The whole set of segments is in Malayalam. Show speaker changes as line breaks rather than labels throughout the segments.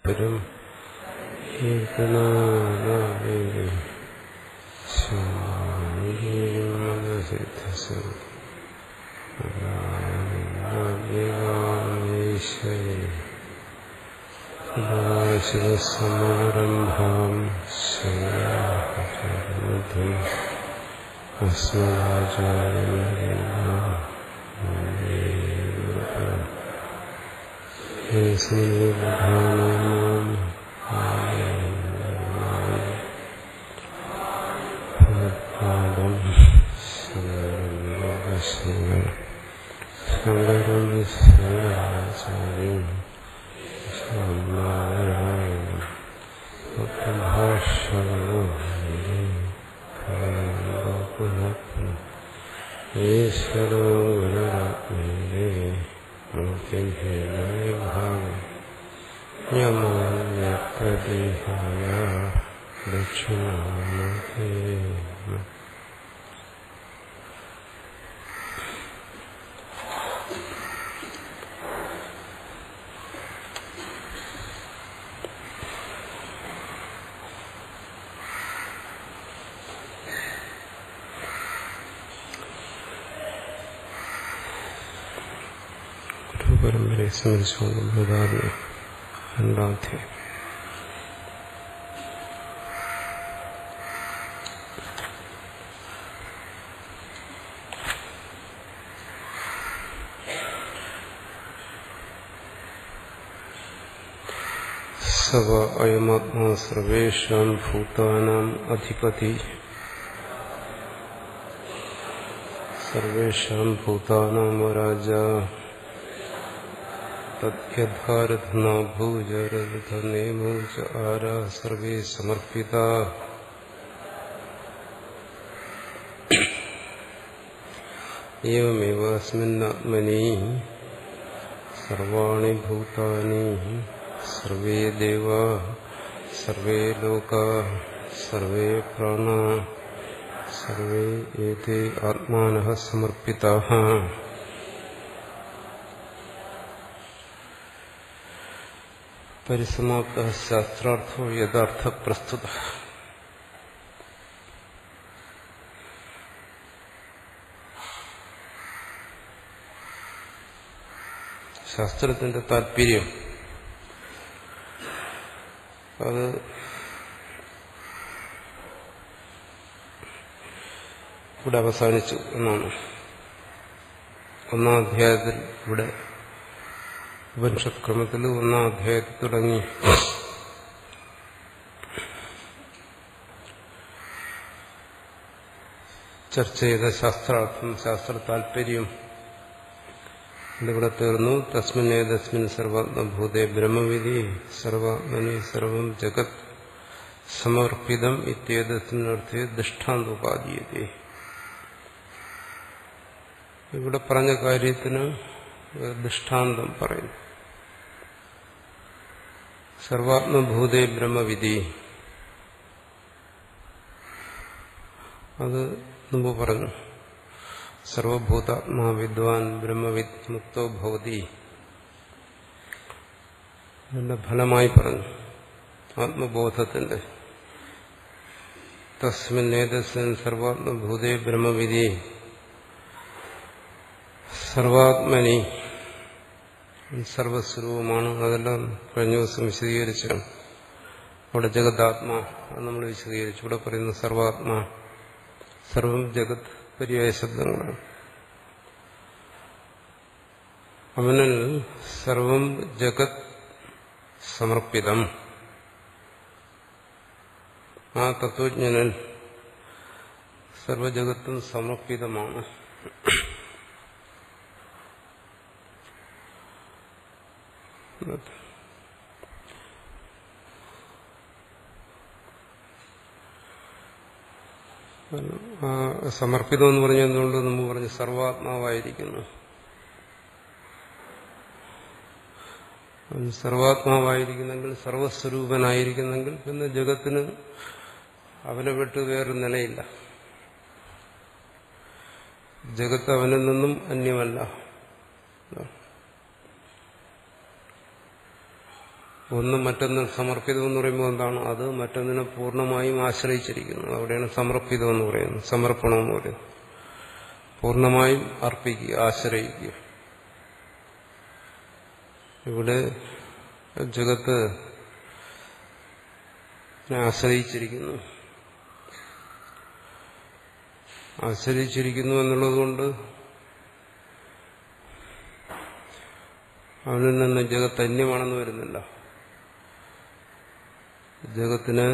പരം കീർത്തനാദായേ ശിവസമാരംഭാം ശങ്കരാചാര്യമധ്യം അസ്മദാചാര്യം ശങ്കരം ശങ്കരാചാര്യം ഈശ്വരോ ഗുരുരാത്മേ മൂർത്തിഭേദായ ഭാഗം യമോന്യപ്രദേഹായ ദക്ഷിണാമൂർത്തേ പരമ്പരയെ സ്മരിച്ചുകൊണ്ട് ബൃഹദാരണ്യ രണ്ടാധ്യായം സവ അയമാത്മാ സർവേഷാം ഭൂതാനാം അധിപതി സർവേഷാം ഭൂതാനാം രാജ തദ്യഥാരഥനാഭൂജരഥനേമോ ച ആരാ സർവേ സമർപ്പിത एवमेव अस्मिन्नात्मनि सर्वाणि भूतानि सर्वे देवा सर्वे लोका सर्वे प्राणा सर्वे एते आत्मानः समर्पिताः പരിസമാപ്ത ശാസ്ത്രാർത്ഥോ യഥാർത്ഥ പ്രസ്തുത ശാസ്ത്രത്തിന്റെ താല്പര്യം അത് ഇവിടെ അവസാനിച്ചു എന്നാണ് ഒന്നാം അധ്യായത്തിൽ ഇവിടെ ഉപനിഷത്ക്രമത്തിൽ ഒന്നാം അധ്യായത്തിൽ തുടങ്ങി ചർച്ച ചെയ്ത ശാസ്ത്രാർത്ഥം ശാസ്ത്ര താല്പര്യം ഇതിവിടെ തീർന്നു തസ്മിന്നേ തസ്മിൻ സർവാത്മഭൂതേ ബ്രഹ്മവിധി സർവാത്മനി സർവം ജഗത് സമർപ്പിതം ഇത്യേതസ്മിനർത്ഥേ ദൃഷ്ടാന്തോപാധീയത്തെ ഇവിടെ പറഞ്ഞ കാര്യത്തിന് ദൃഷ്ടാന്തം പറയുന്നു സർവാത്മഭൂതേ ബ്രഹ്മവിധി അത് മുമ്പ് പറഞ്ഞു സർവഭൂതാത്മാ വിദ്വാൻ ബ്രഹ്മവിദ് മുക്തോ ഭവതി അതിന്റെ ഫലമായി പറഞ്ഞു ആത്മബോധത്തിന്റെ തസ്മിന്നേതസ്മിൻ സർവാത്മഭൂതേ ബ്രഹ്മവിധി സർവാത്മനി സർവസ്വരൂപമാണ് അതെല്ലാം കഴിഞ്ഞ ദിവസം വിശദീകരിച്ചാണ് അവിടെ ജഗദാത്മാ അത് നമ്മൾ വിശദീകരിച്ചു ഇവിടെ പറയുന്ന സർവാത്മാ സർവം ജഗത് പര്യായ ശബ്ദങ്ങളാണ് അവനിൽ സർവം ജഗത് സമർപ്പിതം ആ തത്വജ്ഞനിൽ സർവജഗത്തും സമർപ്പിതമാണ് സമർപ്പിതം എന്ന് പറഞ്ഞ എന്തുകൊണ്ട് നമ്മൾ പറഞ്ഞ് സർവാത്മാവായിരിക്കുന്നു സർവാത്മാവായിരിക്കുന്നെങ്കിൽ സർവസ്വരൂപനായിരിക്കുന്നെങ്കിൽ പിന്നെ ജഗത്തിന് അവനെ വിട്ട് വേറെ നിലയില്ല ജഗത്ത് അവനിൽ നിന്നും അന്യമല്ല ഒന്ന് മറ്റൊന്നിൽ സമർപ്പിതം എന്ന് പറയുമ്പോൾ എന്താണ് അത് മറ്റൊന്നിനെ പൂർണ്ണമായും ആശ്രയിച്ചിരിക്കുന്നു അവിടെയാണ് സമർപ്പിതം എന്ന് പറയുന്നത് സമർപ്പണം എന്ന് പറയുന്നത് പൂർണ്ണമായും അർപ്പിക്കുക ആശ്രയിക്കുക ഇവിടെ ജഗത്ത് ആശ്രയിച്ചിരിക്കുന്നു ആശ്രയിച്ചിരിക്കുന്നു എന്നുള്ളതുകൊണ്ട് അവനിൽ നിന്ന് ജഗത്ത് അന്യമാണെന്ന് വരുന്നില്ല ജഗത്തിന്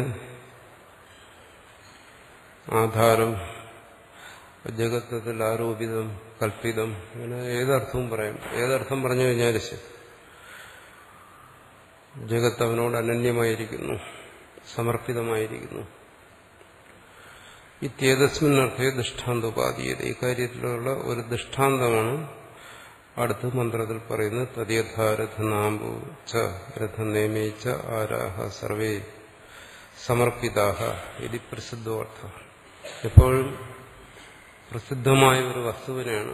ആധാരം ജഗത്തത്തിൽ ആരോപിതം കൽപ്പിതം അങ്ങനെ ഏതർത്ഥവും പറയാം ഏതർത്ഥം പറഞ്ഞു കഴിഞ്ഞാൽ ശരി ജഗത്ത് അവനോട് അനന്യമായിരിക്കുന്നു സമർപ്പിതമായിരിക്കുന്നു ഇത്യേതസ്മിൻ അർത്ഥേ ദൃഷ്ടാന്തോപാധീയത ഇക്കാര്യത്തിലുള്ള ഒരു ദൃഷ്ടാന്തമാണ് അടുത്ത മന്ത്രത്തിൽ പറയുന്നത് തദ്യഥാരഥനാമ്പു ച രഥനേമേ ച ആരാഹ സർവേ സമർപ്പിതാഹ ഇത് പ്രസിദ്ധോർത്ഥ എപ്പോഴും പ്രസിദ്ധമായ ഒരു വസ്തുവിനെയാണ്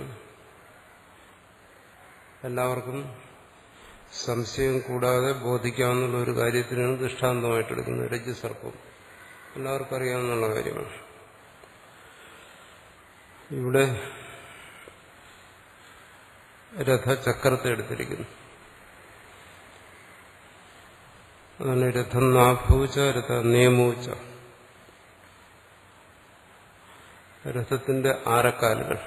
എല്ലാവർക്കും സംശയം കൂടാതെ ബോധിക്കാവുന്ന ഒരു കാര്യത്തിനാണ് ദൃഷ്ടാന്തമായിട്ട് എടുക്കുന്നത് രജ്ജുസർപ്പം എല്ലാവർക്കും അറിയാവുന്ന കാര്യമാണ് ഇവിടെ രഥചക്രത്തെ എടുത്തിരിക്കുന്നു അതാണ് രഥം നാഭൂച്ച രഥ നിയമൂച്ച രഥത്തിന്റെ ആരക്കാലുകൾ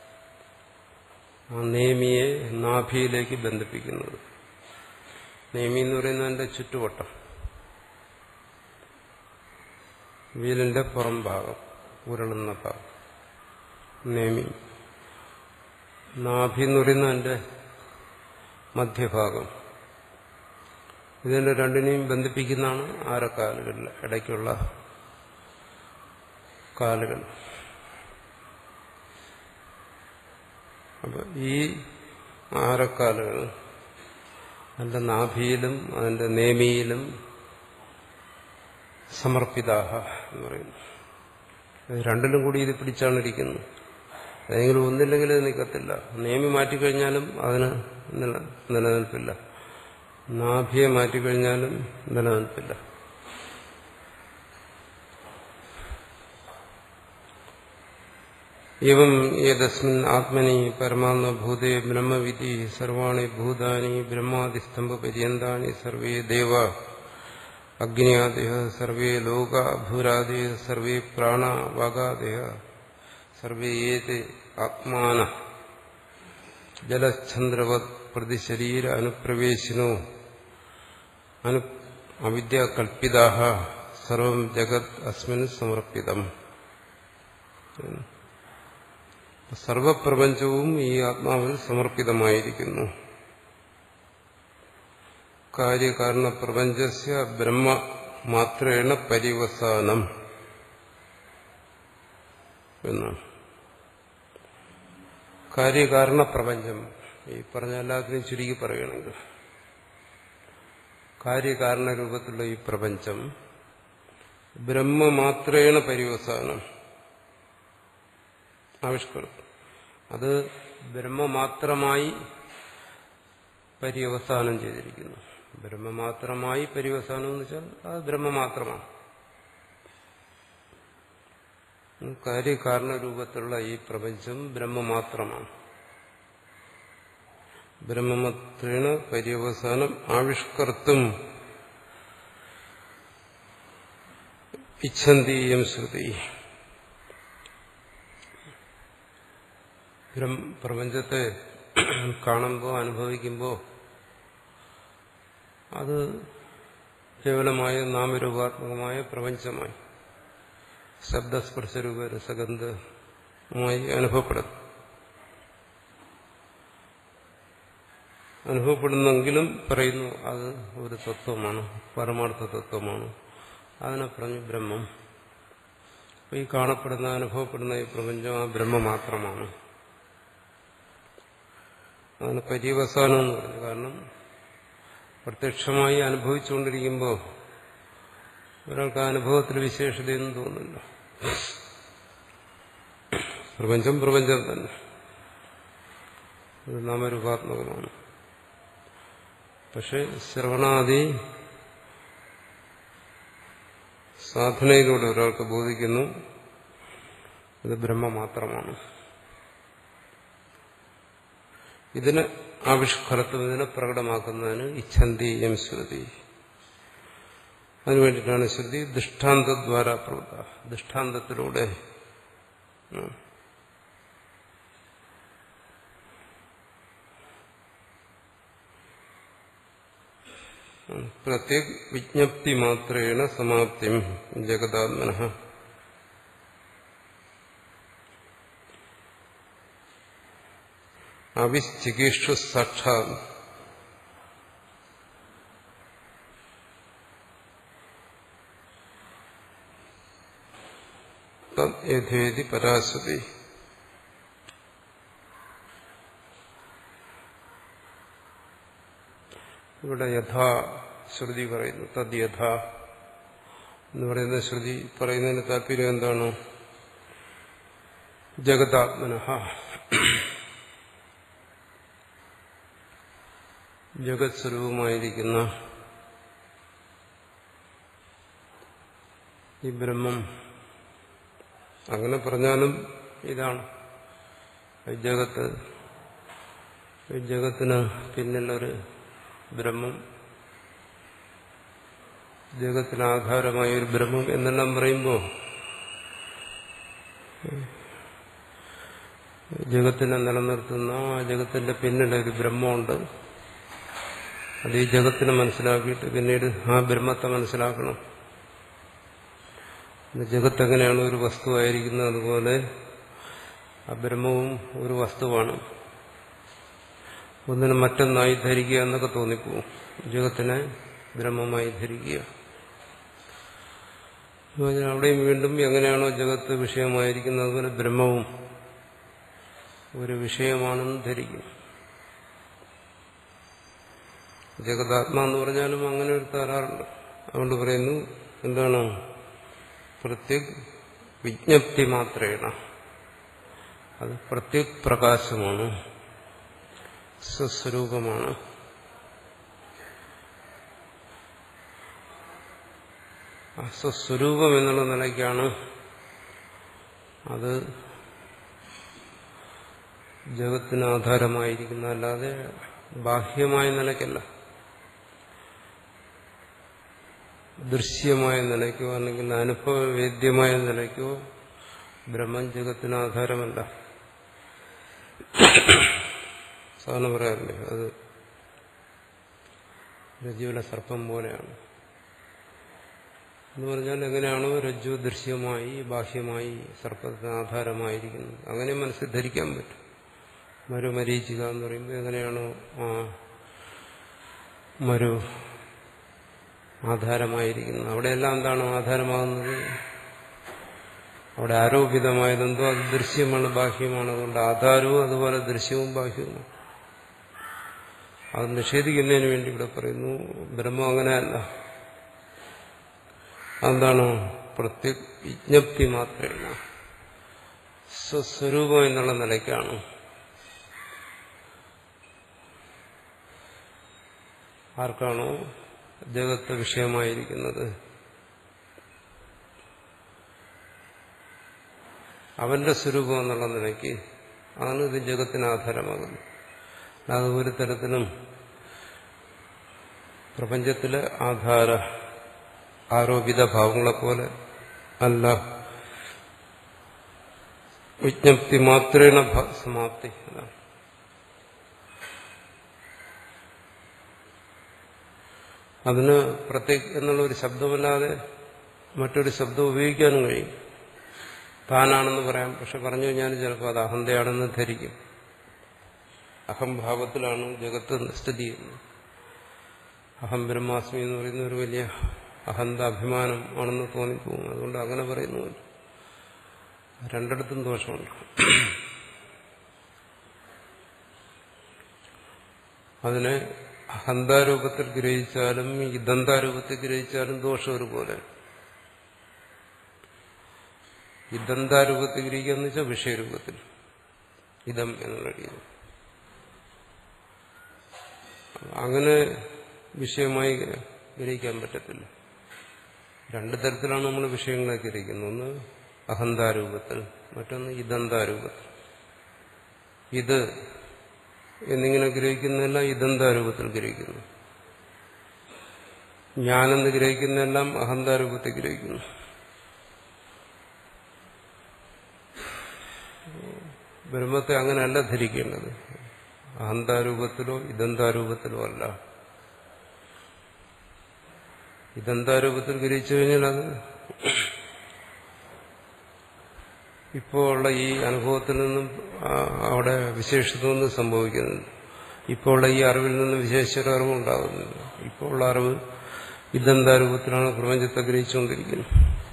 ആ നേമിയെ നാഭിയിലേക്ക് ബന്ധിപ്പിക്കുന്നത് നേമി എന്ന് പറയുന്നതിന്റെ ചുറ്റുവട്ടം വീലിന്റെ പുറം ഭാഗം ഉരുളുന്ന ഭാഗം നേമി നാഭി എന്ന് പറയുന്നതിന്റെ മധ്യഭാഗം ഇതിന്റെ രണ്ടിനെയും ബന്ധിപ്പിക്കുന്നതാണ് ആരക്കാലുകളിൽ ഇടയ്ക്കുള്ള കാലുകൾ അപ്പൊ ഈ ആരക്കാലുകൾ അതിന്റെ നാഭിയിലും അതിന്റെ നേമിയിലും സമർപ്പിതാഹ എന്ന് പറയുന്നു ഇത് രണ്ടിലും കൂടി ഇത് പിടിച്ചാണ് ഇരിക്കുന്നത് ഏതെങ്കിലും ഒന്നില്ലെങ്കിൽ ഇത് നിൽക്കത്തില്ല നേമി മാറ്റിക്കഴിഞ്ഞാലും അതിന് നില നിലനിൽപ്പില്ല നാഭിയെ മാറ്റിക്കഴിഞ്ഞാലും നിലനിൽപ്പില്ല एवं ഏതസ്മിൻ ആത്മനി പരമാത്മഭൂതേ ബ്രഹ്മവിധി സർവാണി ഭൂതാനി ബ്രഹ്മാദിസ്തംഭ പര്യന്താനി സർവേ ദേവ അഗ്നിയാദയ സർവേ ലോക ഭൂരാദയ സർവേ പ്രാണ വാഗാദയ സർവേ ഏത് ആത്മാന ജലച്ഛന്ദ്രവത് പ്രതിശരീര അനുപ്രവേശിനോ അനു അവിദ്യാകൽപ്പിതാ സർവം ജഗത് അസ്മിൻ സമർപ്പിതം സർവപ്രപഞ്ചവും ഈ ആത്മാവിൽ സമർപ്പിതമായിരിക്കുന്നു കാര്യകാരണ പ്രപഞ്ചസ്യ ബ്രഹ്മ മാത്രേണ പരിവസാനം എന്നാണ് കാര്യകാരണ പ്രപഞ്ചം ഈ പറഞ്ഞ എല്ലാത്തിനും ചുരുക്കി പറയുകയാണെങ്കിൽ കാര്യകാരണ രൂപത്തിലുള്ള ഈ പ്രപഞ്ചം ബ്രഹ്മ മാത്രേണ പരിവസാനം ആവിഷ്കൃതം അത് ബ്രഹ്മ മാത്രമായി പര്യവസാനം ചെയ്തിരിക്കുന്നു ബ്രഹ്മ മാത്രമായി പര്യവസാനം എന്ന് വെച്ചാൽ അത് ബ്രഹ്മ മാത്രമാണ് കാര്യകാരണ രൂപത്തിലുള്ള ഈ പ്രപഞ്ചം ബ്രഹ്മ മാത്രമാണ് ബ്രഹ്മമാത്രേണ പര്യവസാനം ആവിഷ്കർത്തും ഇച്ഛന്തീയം ശ്രുതി പ്രപഞ്ചത്തെ കാണുമ്പോൾ അനുഭവിക്കുമ്പോൾ അത് കേവലമായ നാമരൂപാത്മകമായ പ്രപഞ്ചമായി ശബ്ദസ്പർശരൂപ രസഗന്ധമായി അനുഭവപ്പെടുന്നു അനുഭവപ്പെടുന്നെങ്കിലും പറയുന്നു അത് ഒരു തത്വമാണ് പരമാർത്ഥ തത്വമാണ് അതിനെ പറഞ്ഞു ബ്രഹ്മം ഈ കാണപ്പെടുന്ന അനുഭവപ്പെടുന്ന ഈ പ്രപഞ്ചം ആ ബ്രഹ്മ മാത്രമാണ് അതിന് പര്യവസാനം എന്ന് പറഞ്ഞു കാരണം പ്രത്യക്ഷമായി അനുഭവിച്ചുകൊണ്ടിരിക്കുമ്പോൾ ഒരാൾക്ക് ആ അനുഭവത്തിൽ വിശേഷതയൊന്നും തോന്നില്ല പ്രപഞ്ചം പ്രപഞ്ചം തന്നെ അത് നാമരൂപാത്മകമാണ് പക്ഷെ ശ്രവണാദി സാധനയിലൂടെ ഒരാൾക്ക് ബോധിക്കുന്നു ഇത് ബ്രഹ്മ മാത്രമാണ് ഇതിന് ആവിഷ്കരത്വം ഇതിനെ പ്രകടമാക്കുന്നതിന് ഇച്ഛന്തി എം ശ്രുതി അതിനുവേണ്ടിയിട്ടാണ് ശ്രുതി ദൃഷ്ടാന്തദ്വാര പ്രവൃത്ത ദൃഷ്ടാന്തത്തിലൂടെ ഉം. പ്രത്യേക വിജ്ഞപ്തി മാത്രേണ സമാപ്തി ജഗതാത്മന അവിശ്ചികീഷു സാക്ഷാത് യഥേതി പരാശതി ഇവിടെ യഥാ ശ്രുതി പറയുന്നു തദ് യഥ എന്ന് പറയുന്ന ശ്രുതി പറയുന്നതിന് താല്പര്യം എന്താണ് ജഗതാത്മന ജഗത് സ്വരൂപമായിരിക്കുന്ന ഈ ബ്രഹ്മം അങ്ങനെ പറഞ്ഞാലും ഇതാണ് ഈ ജഗത്ത് ഈ ജഗത്തിന് പിന്നിലൊരു ബ്രഹ്മം ജഗത്തിന് ആധാരമായ ഒരു ബ്രഹ്മം എന്നെല്ലാം പറയുമ്പോൾ ജഗത്തിനെ നിലനിർത്തുന്ന ആ ജഗത്തിന്റെ പിന്നിലൊരു ബ്രഹ്മമുണ്ട് അത് ഈ ജഗത്തിനെ മനസ്സിലാക്കിയിട്ട് പിന്നീട് ആ ബ്രഹ്മത്തെ മനസ്സിലാക്കണം ജഗത്ത് എങ്ങനെയാണ് ഒരു വസ്തുവായിരിക്കുന്നത് അതുപോലെ ആ ബ്രഹ്മവും ഒരു വസ്തുവാണ് ഒന്നിനെ മറ്റൊന്നായി ധരിക്കുക എന്നൊക്കെ തോന്നിപ്പോവും ജഗത്തിനെ ബ്രഹ്മമായി ധരിക്കുക അവിടെയും വീണ്ടും എങ്ങനെയാണോ ജഗത്ത് വിഷയമായിരിക്കുന്നത് അതുപോലെ ബ്രഹ്മവും ഒരു വിഷയമാണെന്ന് ധരിക്കും ജഗതാത്മാ എന്ന് പറഞ്ഞാലും അങ്ങനെ ഒരു തരാറുണ്ട് അതുകൊണ്ട് പറയുന്നു എന്താണ് പ്രത്യേക് വിജ്ഞപ്തി മാത്രേണ അത് പ്രത്യേക് പ്രകാശമാണ് സ്വസ്വരൂപമാണ് ആ സ്വസ്വരൂപം എന്നുള്ള നിലയ്ക്കാണ് അത് ജഗത്തിന് ആധാരമായിരിക്കുന്ന അല്ലാതെ ബാഹ്യമായ നിലയ്ക്കല്ല ദൃശ്യമായ നിലയ്ക്കോ അല്ലെങ്കിൽ അനുഭവവേദ്യമായ നിലയ്ക്കോ ബ്രഹ്മം ജഗത്തിന് ആധാരമല്ല സാധാരണ പറയാറില്ലേ അത് രജ്ജുവിലെ സർപ്പം പോലെയാണ് എന്ന് പറഞ്ഞാൽ എങ്ങനെയാണോ രജ്ജു ദൃശ്യമായി ബാഹ്യമായി സർപ്പത്തിന് ആധാരമായിരിക്കുന്നത് അങ്ങനെ മനസ്സിൽ ധരിക്കാൻ പറ്റും മരു മരീചിക എന്ന് പറയുമ്പോൾ എങ്ങനെയാണോ ആ മരു ആധാരമായിരിക്കുന്നത് അവിടെയെല്ലാം എന്താണ് ആധാരമാകുന്നത് അവിടെ ആരോപിതമായതെന്തോ അത് ദൃശ്യമാണ് ബാഹ്യമാണ് അതുകൊണ്ട് ആധാരവും അതുപോലെ ദൃശ്യവും ബാഹ്യവുമാണ് അത് നിഷേധിക്കുന്നതിന് വേണ്ടി ഇവിടെ പറയുന്നു ബ്രഹ്മം അങ്ങനെയല്ല അതെന്താണ് പ്രത്യേക വിജ്ഞപ്തി മാത്രമല്ല സ്വസ്വരൂപം എന്നുള്ള നിലയ്ക്കാണ് ആർക്കാണോ ജഗത്ത് വിഷയമായിരിക്കുന്നത് അവന്റെ സ്വരൂപം എന്നുള്ള നിലയ്ക്ക് ആണ് ഇത് ജഗത്തിന് ആധാരമാകുന്നത് അല്ലാതെ ഒരു തരത്തിലും പ്രപഞ്ചത്തിലെ ആധാര ആരോപിത ഭാവങ്ങളെപ്പോലെ അല്ല വിജ്ഞപ്തി മാത്രേണ സമാപ്തി അതാണ് അതിന് പ്രത്യേക എന്നുള്ള ഒരു ശബ്ദമല്ലാതെ മറ്റൊരു ശബ്ദം ഉപയോഗിക്കാനും കഴിയും താനാണെന്ന് പറയാം പക്ഷെ പറഞ്ഞു കഴിഞ്ഞാൽ ചിലപ്പോൾ അത് അഹന്തയാണെന്ന് ധരിക്കും അഹംഭാവത്തിലാണ് ജഗത്ത് സ്ഥിതി ചെയ്യുന്നത് അഹം ബ്രഹ്മാസ്മി എന്ന് പറയുന്ന ഒരു വലിയ അഹന്ത അഭിമാനം ആണെന്ന് തോന്നിപ്പോകും അതുകൊണ്ട് അങ്ങനെ പറയുന്നുമില്ല രണ്ടിടത്തും ദോഷമുണ്ട് അതിനെ അഹന്താരൂപത്തിൽ ഗ്രഹിച്ചാലും ഇദന്താരൂപത്തിൽ ഗ്രഹിച്ചാലും ദോഷം ഒരുപോലെ ഇദന്താരൂപത്തിൽ ഗ്രഹിക്കുക എന്ന് വെച്ചാൽ വിഷയരൂപത്തിൽ ഇതം എന്നുള്ള രീതി അങ്ങനെ വിഷയമായി ഗ്രഹിക്കാൻ പറ്റത്തില്ല രണ്ട് തരത്തിലാണ് നമ്മൾ വിഷയങ്ങളെ ഗ്രഹിക്കുന്നത് ഒന്ന് അഹന്താരൂപത്തിൽ മറ്റൊന്ന് ഇതന്താരൂപത്തിൽ ഇത് എന്നിങ്ങനെ ഗ്രഹിക്കുന്നതെല്ലാം ഇതന്താരൂപത്തിൽ ഗ്രഹിക്കുന്നു ഞാനെന്ന് ഗ്രഹിക്കുന്നതെല്ലാം അഹന്താരൂപത്തിൽ ഗ്രഹിക്കുന്നു ബ്രഹ്മത്തെ അങ്ങനെയല്ല ധരിക്കേണ്ടത് അഹന്താരൂപത്തിലോ ഇതന്താരൂപത്തിലോ അല്ല ഇതന്താരൂപത്തിൽ ഗ്രഹിച്ചു കഴിഞ്ഞാൽ അത് ഇപ്പോൾ ഉള്ള ഈ അനുഭവത്തിൽ നിന്നും അവിടെ വിശേഷത്വമൊന്നും സംഭവിക്കുന്നില്ല ഇപ്പോൾ ഉള്ള ഈ അറിവിൽ നിന്നും വിശേഷ അറിവ് ഉണ്ടാകുന്നില്ല ഇപ്പോൾ ഉള്ള അറിവ് ഇതെന്താരൂപത്തിലാണ് പ്രപഞ്ചത്തെ ഗ്രഹിച്ചുകൊണ്ടിരിക്കുന്നത്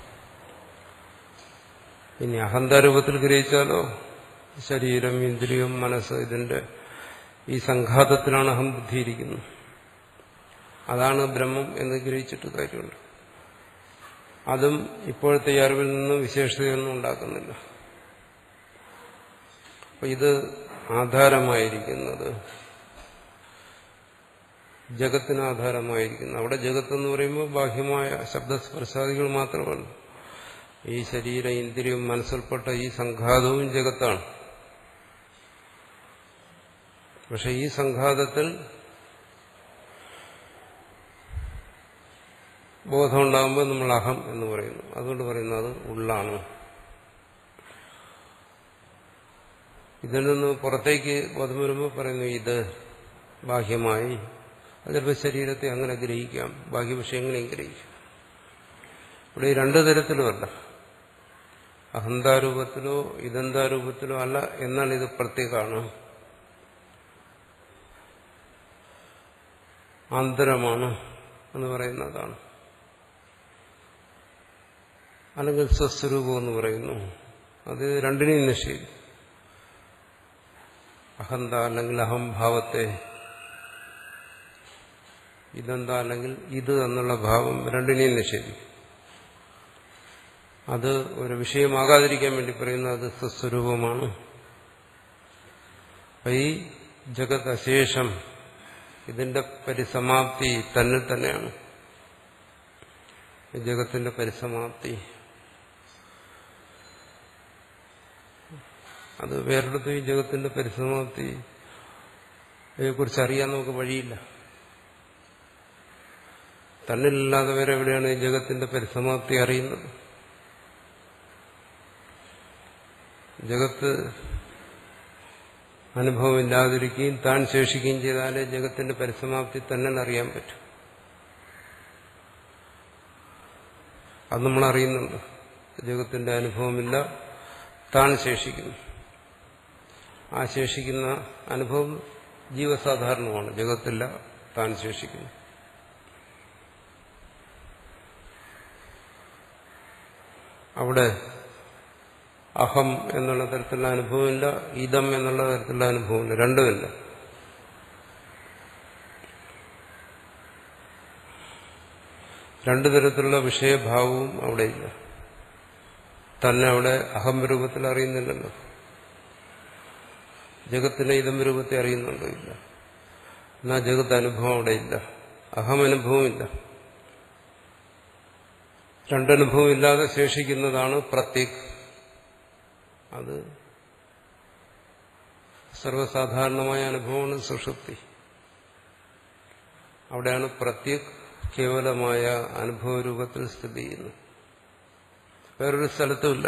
ഇനി അഹന്താരൂപത്തിൽ ഗ്രഹിച്ചാലോ ശരീരം ഇന്ദ്രിയം മനസ്സ് ഇതിന്റെ ഈ സംഘാതത്തിലാണ് അഹംബുദ്ധി ഇരിക്കുന്നത് അതാണ് ബ്രഹ്മം എന്ന് ഗ്രഹിച്ചിട്ട് കാര്യമുണ്ട് അതും ഇപ്പോഴത്തെ ഈ അറിവിൽ നിന്നും വിശേഷതയൊന്നും ഉണ്ടാക്കുന്നില്ല അപ്പൊ ഇത് ആധാരമായിരിക്കുന്നത് ജഗത്തിന് ആധാരമായിരിക്കുന്നു അവിടെ ജഗത്ത് എന്ന് പറയുമ്പോൾ ബാഹ്യമായ ശബ്ദസ്പർശാദികൾ മാത്രമല്ല ഈ ശരീര ഇന്ദ്രിയം മനസ്സുൾപ്പെട്ട ഈ സംഘാതവും ജഗത്താണ് പക്ഷെ ഈ സംഘാതത്തിൽ ബോധം ഉണ്ടാകുമ്പോൾ നമ്മൾ അഹം എന്ന് പറയുന്നു അതുകൊണ്ട് പറയുന്നത് ഉള്ളാണ് ഇതിൽ നിന്ന് പുറത്തേക്ക് ബോധം വരുമ്പോൾ പറയുന്നു ഇത് ബാഹ്യമായി അത് ചിലപ്പോൾ ശരീരത്തെ അങ്ങനെ ഗ്രഹിക്കാം ബാഹ്യ വിഷയങ്ങളെയും ഗ്രഹിക്കാം ഇവിടെ ഈ രണ്ടു തരത്തിലുമല്ല അഹന്താരൂപത്തിലോ ഇതെന്താരൂപത്തിലോ അല്ല എന്നാൽ ഇത് പ്രത്യേകമാണ് ആന്തരമാണ് എന്ന് പറയുന്നതാണ് അല്ലെങ്കിൽ സ്വസ്വരൂപം എന്ന് പറയുന്നു അത് രണ്ടിനെയും നിഷേധിക്കും അഹന്ത അല്ലെങ്കിൽ അഹംഭാവത്തെ ഇതെന്താ അല്ലെങ്കിൽ ഇത് എന്നുള്ള ഭാവം രണ്ടിനെയും നിഷേധിക്കും അത് ഒരു വിഷയമാകാതിരിക്കാൻ വേണ്ടി പറയുന്നത് അത് സ്വസ്വരൂപമാണ് ഈ ജഗത് അശേഷം ഇതിന്റെ പരിസമാപ്തി തന്നിൽ തന്നെയാണ് ജഗത്തിന്റെ പരിസമാപ്തി അത് വേറെടുത്ത് ഈ ജഗത്തിന്റെ പരിസമാപ്തി കുറിച്ച് അറിയാൻ നമുക്ക് വഴിയില്ല തന്നിലല്ലാതെ വേറെ എവിടെയാണ് ഈ ജഗത്തിന്റെ പരിസമാപ്തി അറിയുന്നത് ജഗത്ത് അനുഭവമില്ലാതിരിക്കുകയും താൻ ശേഷിക്കുകയും ചെയ്താലേ ജഗത്തിന്റെ പരിസമാപ്തി തന്നെ അറിയാൻ പറ്റും അത് നമ്മൾ അറിയുന്നുണ്ട് ജഗത്തിന്റെ അനുഭവമില്ല താൻ ശേഷിക്കുന്നു ആ ശേഷിക്കുന്ന അനുഭവം ജീവസാധാരണമാണ് ജഗത്തില്ല താൻ ശേഷിക്കുന്നു അവിടെ അഹം എന്നുള്ള തരത്തിലുള്ള അനുഭവമില്ല ഇതം എന്നുള്ള തരത്തിലുള്ള അനുഭവമില്ല രണ്ടുമില്ല രണ്ടു തരത്തിലുള്ള വിഷയഭാവവും അവിടെയില്ല തന്നെ അവിടെ അഹം രൂപത്തിൽ അറിയുന്നില്ലല്ലോ ജഗത്തിനെ ഇതം രൂപത്തെ അറിയുന്നുണ്ടോ ഇല്ല എന്നാൽ ജഗത്ത് അനുഭവം അവിടെ ഇല്ല അഹമനുഭവമില്ല രണ്ടനുഭവം ഇല്ലാതെ ശേഷിക്കുന്നതാണ് പ്രത്യേക് അത് സർവ്വസാധാരണമായ അനുഭവമാണ് സുഷുപ്തി അവിടെയാണ് പ്രത്യേക് കേവലമായ അനുഭവ രൂപത്തിൽ സ്ഥിതി ചെയ്യുന്നത് വേറൊരു സ്ഥലത്തുമില്ല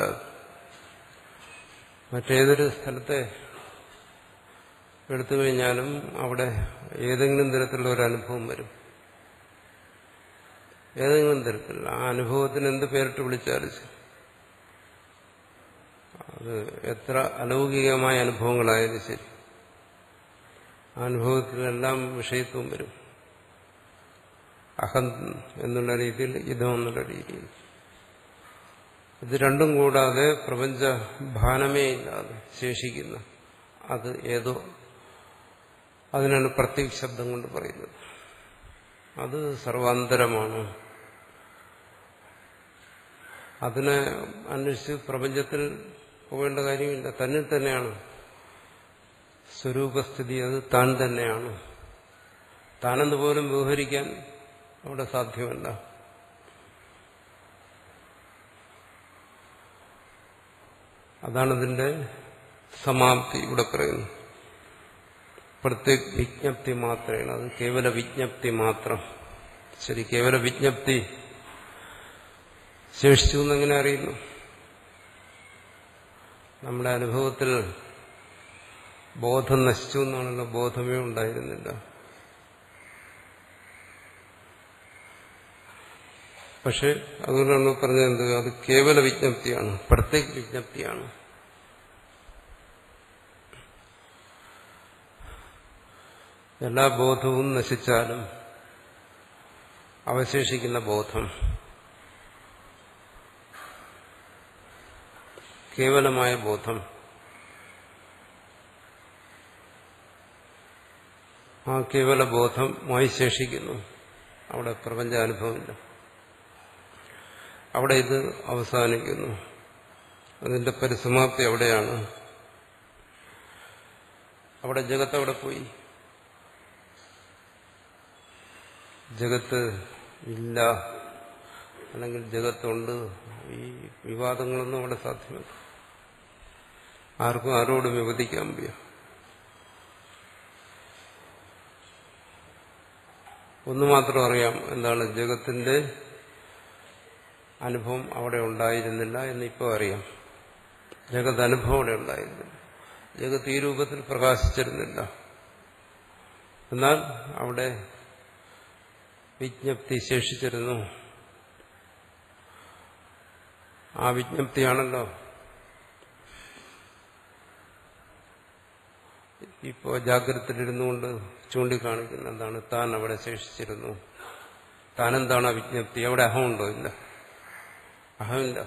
മറ്റേതൊരു സ്ഥലത്തെ എടുത്തു കഴിഞ്ഞാലും അവിടെ ഏതെങ്കിലും തരത്തിലുള്ള ഒരു അനുഭവം വരും ഏതെങ്കിലും തരത്തിൽ ആ അനുഭവത്തിന് എന്ത് പേരിട്ട് വിളിച്ചാലും ശരി അത് എത്ര അലൗകികമായ അനുഭവങ്ങളായാലും ശരി ആ അനുഭവത്തിലെല്ലാം വിഷയത്വം വരും അഹം എന്നുള്ള രീതിയിൽ ഇതം എന്നുള്ള രീതിയിൽ ഇത് രണ്ടും കൂടാതെ പ്രപഞ്ച ഭാനമേ ഇല്ലാതെ ശേഷിക്കുന്ന അത് ഏതോ അതിനാണ് പ്രത്യേക ശബ്ദം കൊണ്ട് പറയുന്നത് അത് സർവാന്തരമാണ് അതിനെ അന്വേഷിച്ച് പ്രപഞ്ചത്തിൽ പോകേണ്ട കാര്യമില്ല തന്നിൽ തന്നെയാണ് സ്വരൂപസ്ഥിതി അത് താൻ തന്നെയാണ് താനെന്ന് പോലും വ്യവഹരിക്കാൻ അവിടെ സാധ്യമല്ല അതാണ് ഇതിന്റെ സമാപ്തി ഇവിടെ പറയുന്നു പ്രത്യേക വിജ്ഞപ്തി മാത്രമാണ് അത് കേവല വിജ്ഞപ്തി മാത്രം ശരി കേവല വിജ്ഞപ്തി ശേഷിച്ചു എന്നെങ്ങനെ അറിയുന്നു നമ്മുടെ അനുഭവത്തിൽ ബോധം നശിച്ചു എന്നാണല്ലോ ബോധമേ ഉണ്ടായിരുന്നില്ല പക്ഷെ അതുകൊണ്ടാണ് പറഞ്ഞത് എന്ത് അത് കേവല വിജ്ഞപ്തിയാണ് പ്രത്യേക വിജ്ഞപ്തിയാണ് എല്ലാ ബോധവും നശിച്ചാലും അവശേഷിക്കുന്ന ബോധം കേവലമായ ബോധം ആ കേവല ബോധമായി ശേഷിക്കുന്നു അവിടെ പ്രപഞ്ചാനുഭവമില്ല അവിടെ ഇത് അവസാനിക്കുന്നു അതിന്റെ പരിസമാപ്തി അവിടെയാണ് അവിടെ ജഗത്ത് അവിടെ പോയി ജഗത്ത് ഇല്ല അല്ലെങ്കിൽ ജഗത്തുണ്ട് ഈ വിവാദങ്ങളൊന്നും അവിടെ സാധ്യമല്ല ആർക്കും ആരോടും വിവദിക്കാൻ വയ്യ ഒന്ന് മാത്രം അറിയാം എന്താണ് ജഗത്തിന്റെ അനുഭവം അവിടെ ഉണ്ടായിരുന്നില്ല എന്നിപ്പോൾ അറിയാം ജഗത് അനുഭവം അവിടെ ഉണ്ടായിരുന്നില്ല ജഗത്ത് ഈ രൂപത്തിൽ പ്രകാശിച്ചിരുന്നില്ല എന്നാൽ അവിടെ വിജ്ഞപ്തി ശേഷിച്ചിരുന്നു ആ വിജ്ഞപ്തിയാണല്ലോ ഇപ്പോ ജാഗ്രതയിലിരുന്നുകൊണ്ട് ചൂണ്ടിക്കാണിക്കുന്ന എന്താണ് താൻ അവിടെ ശേഷിച്ചിരുന്നു താനെന്താണ് ആ വിജ്ഞപ്തി അവിടെ അഹമുണ്ടോ ഇല്ല അഹമില്ല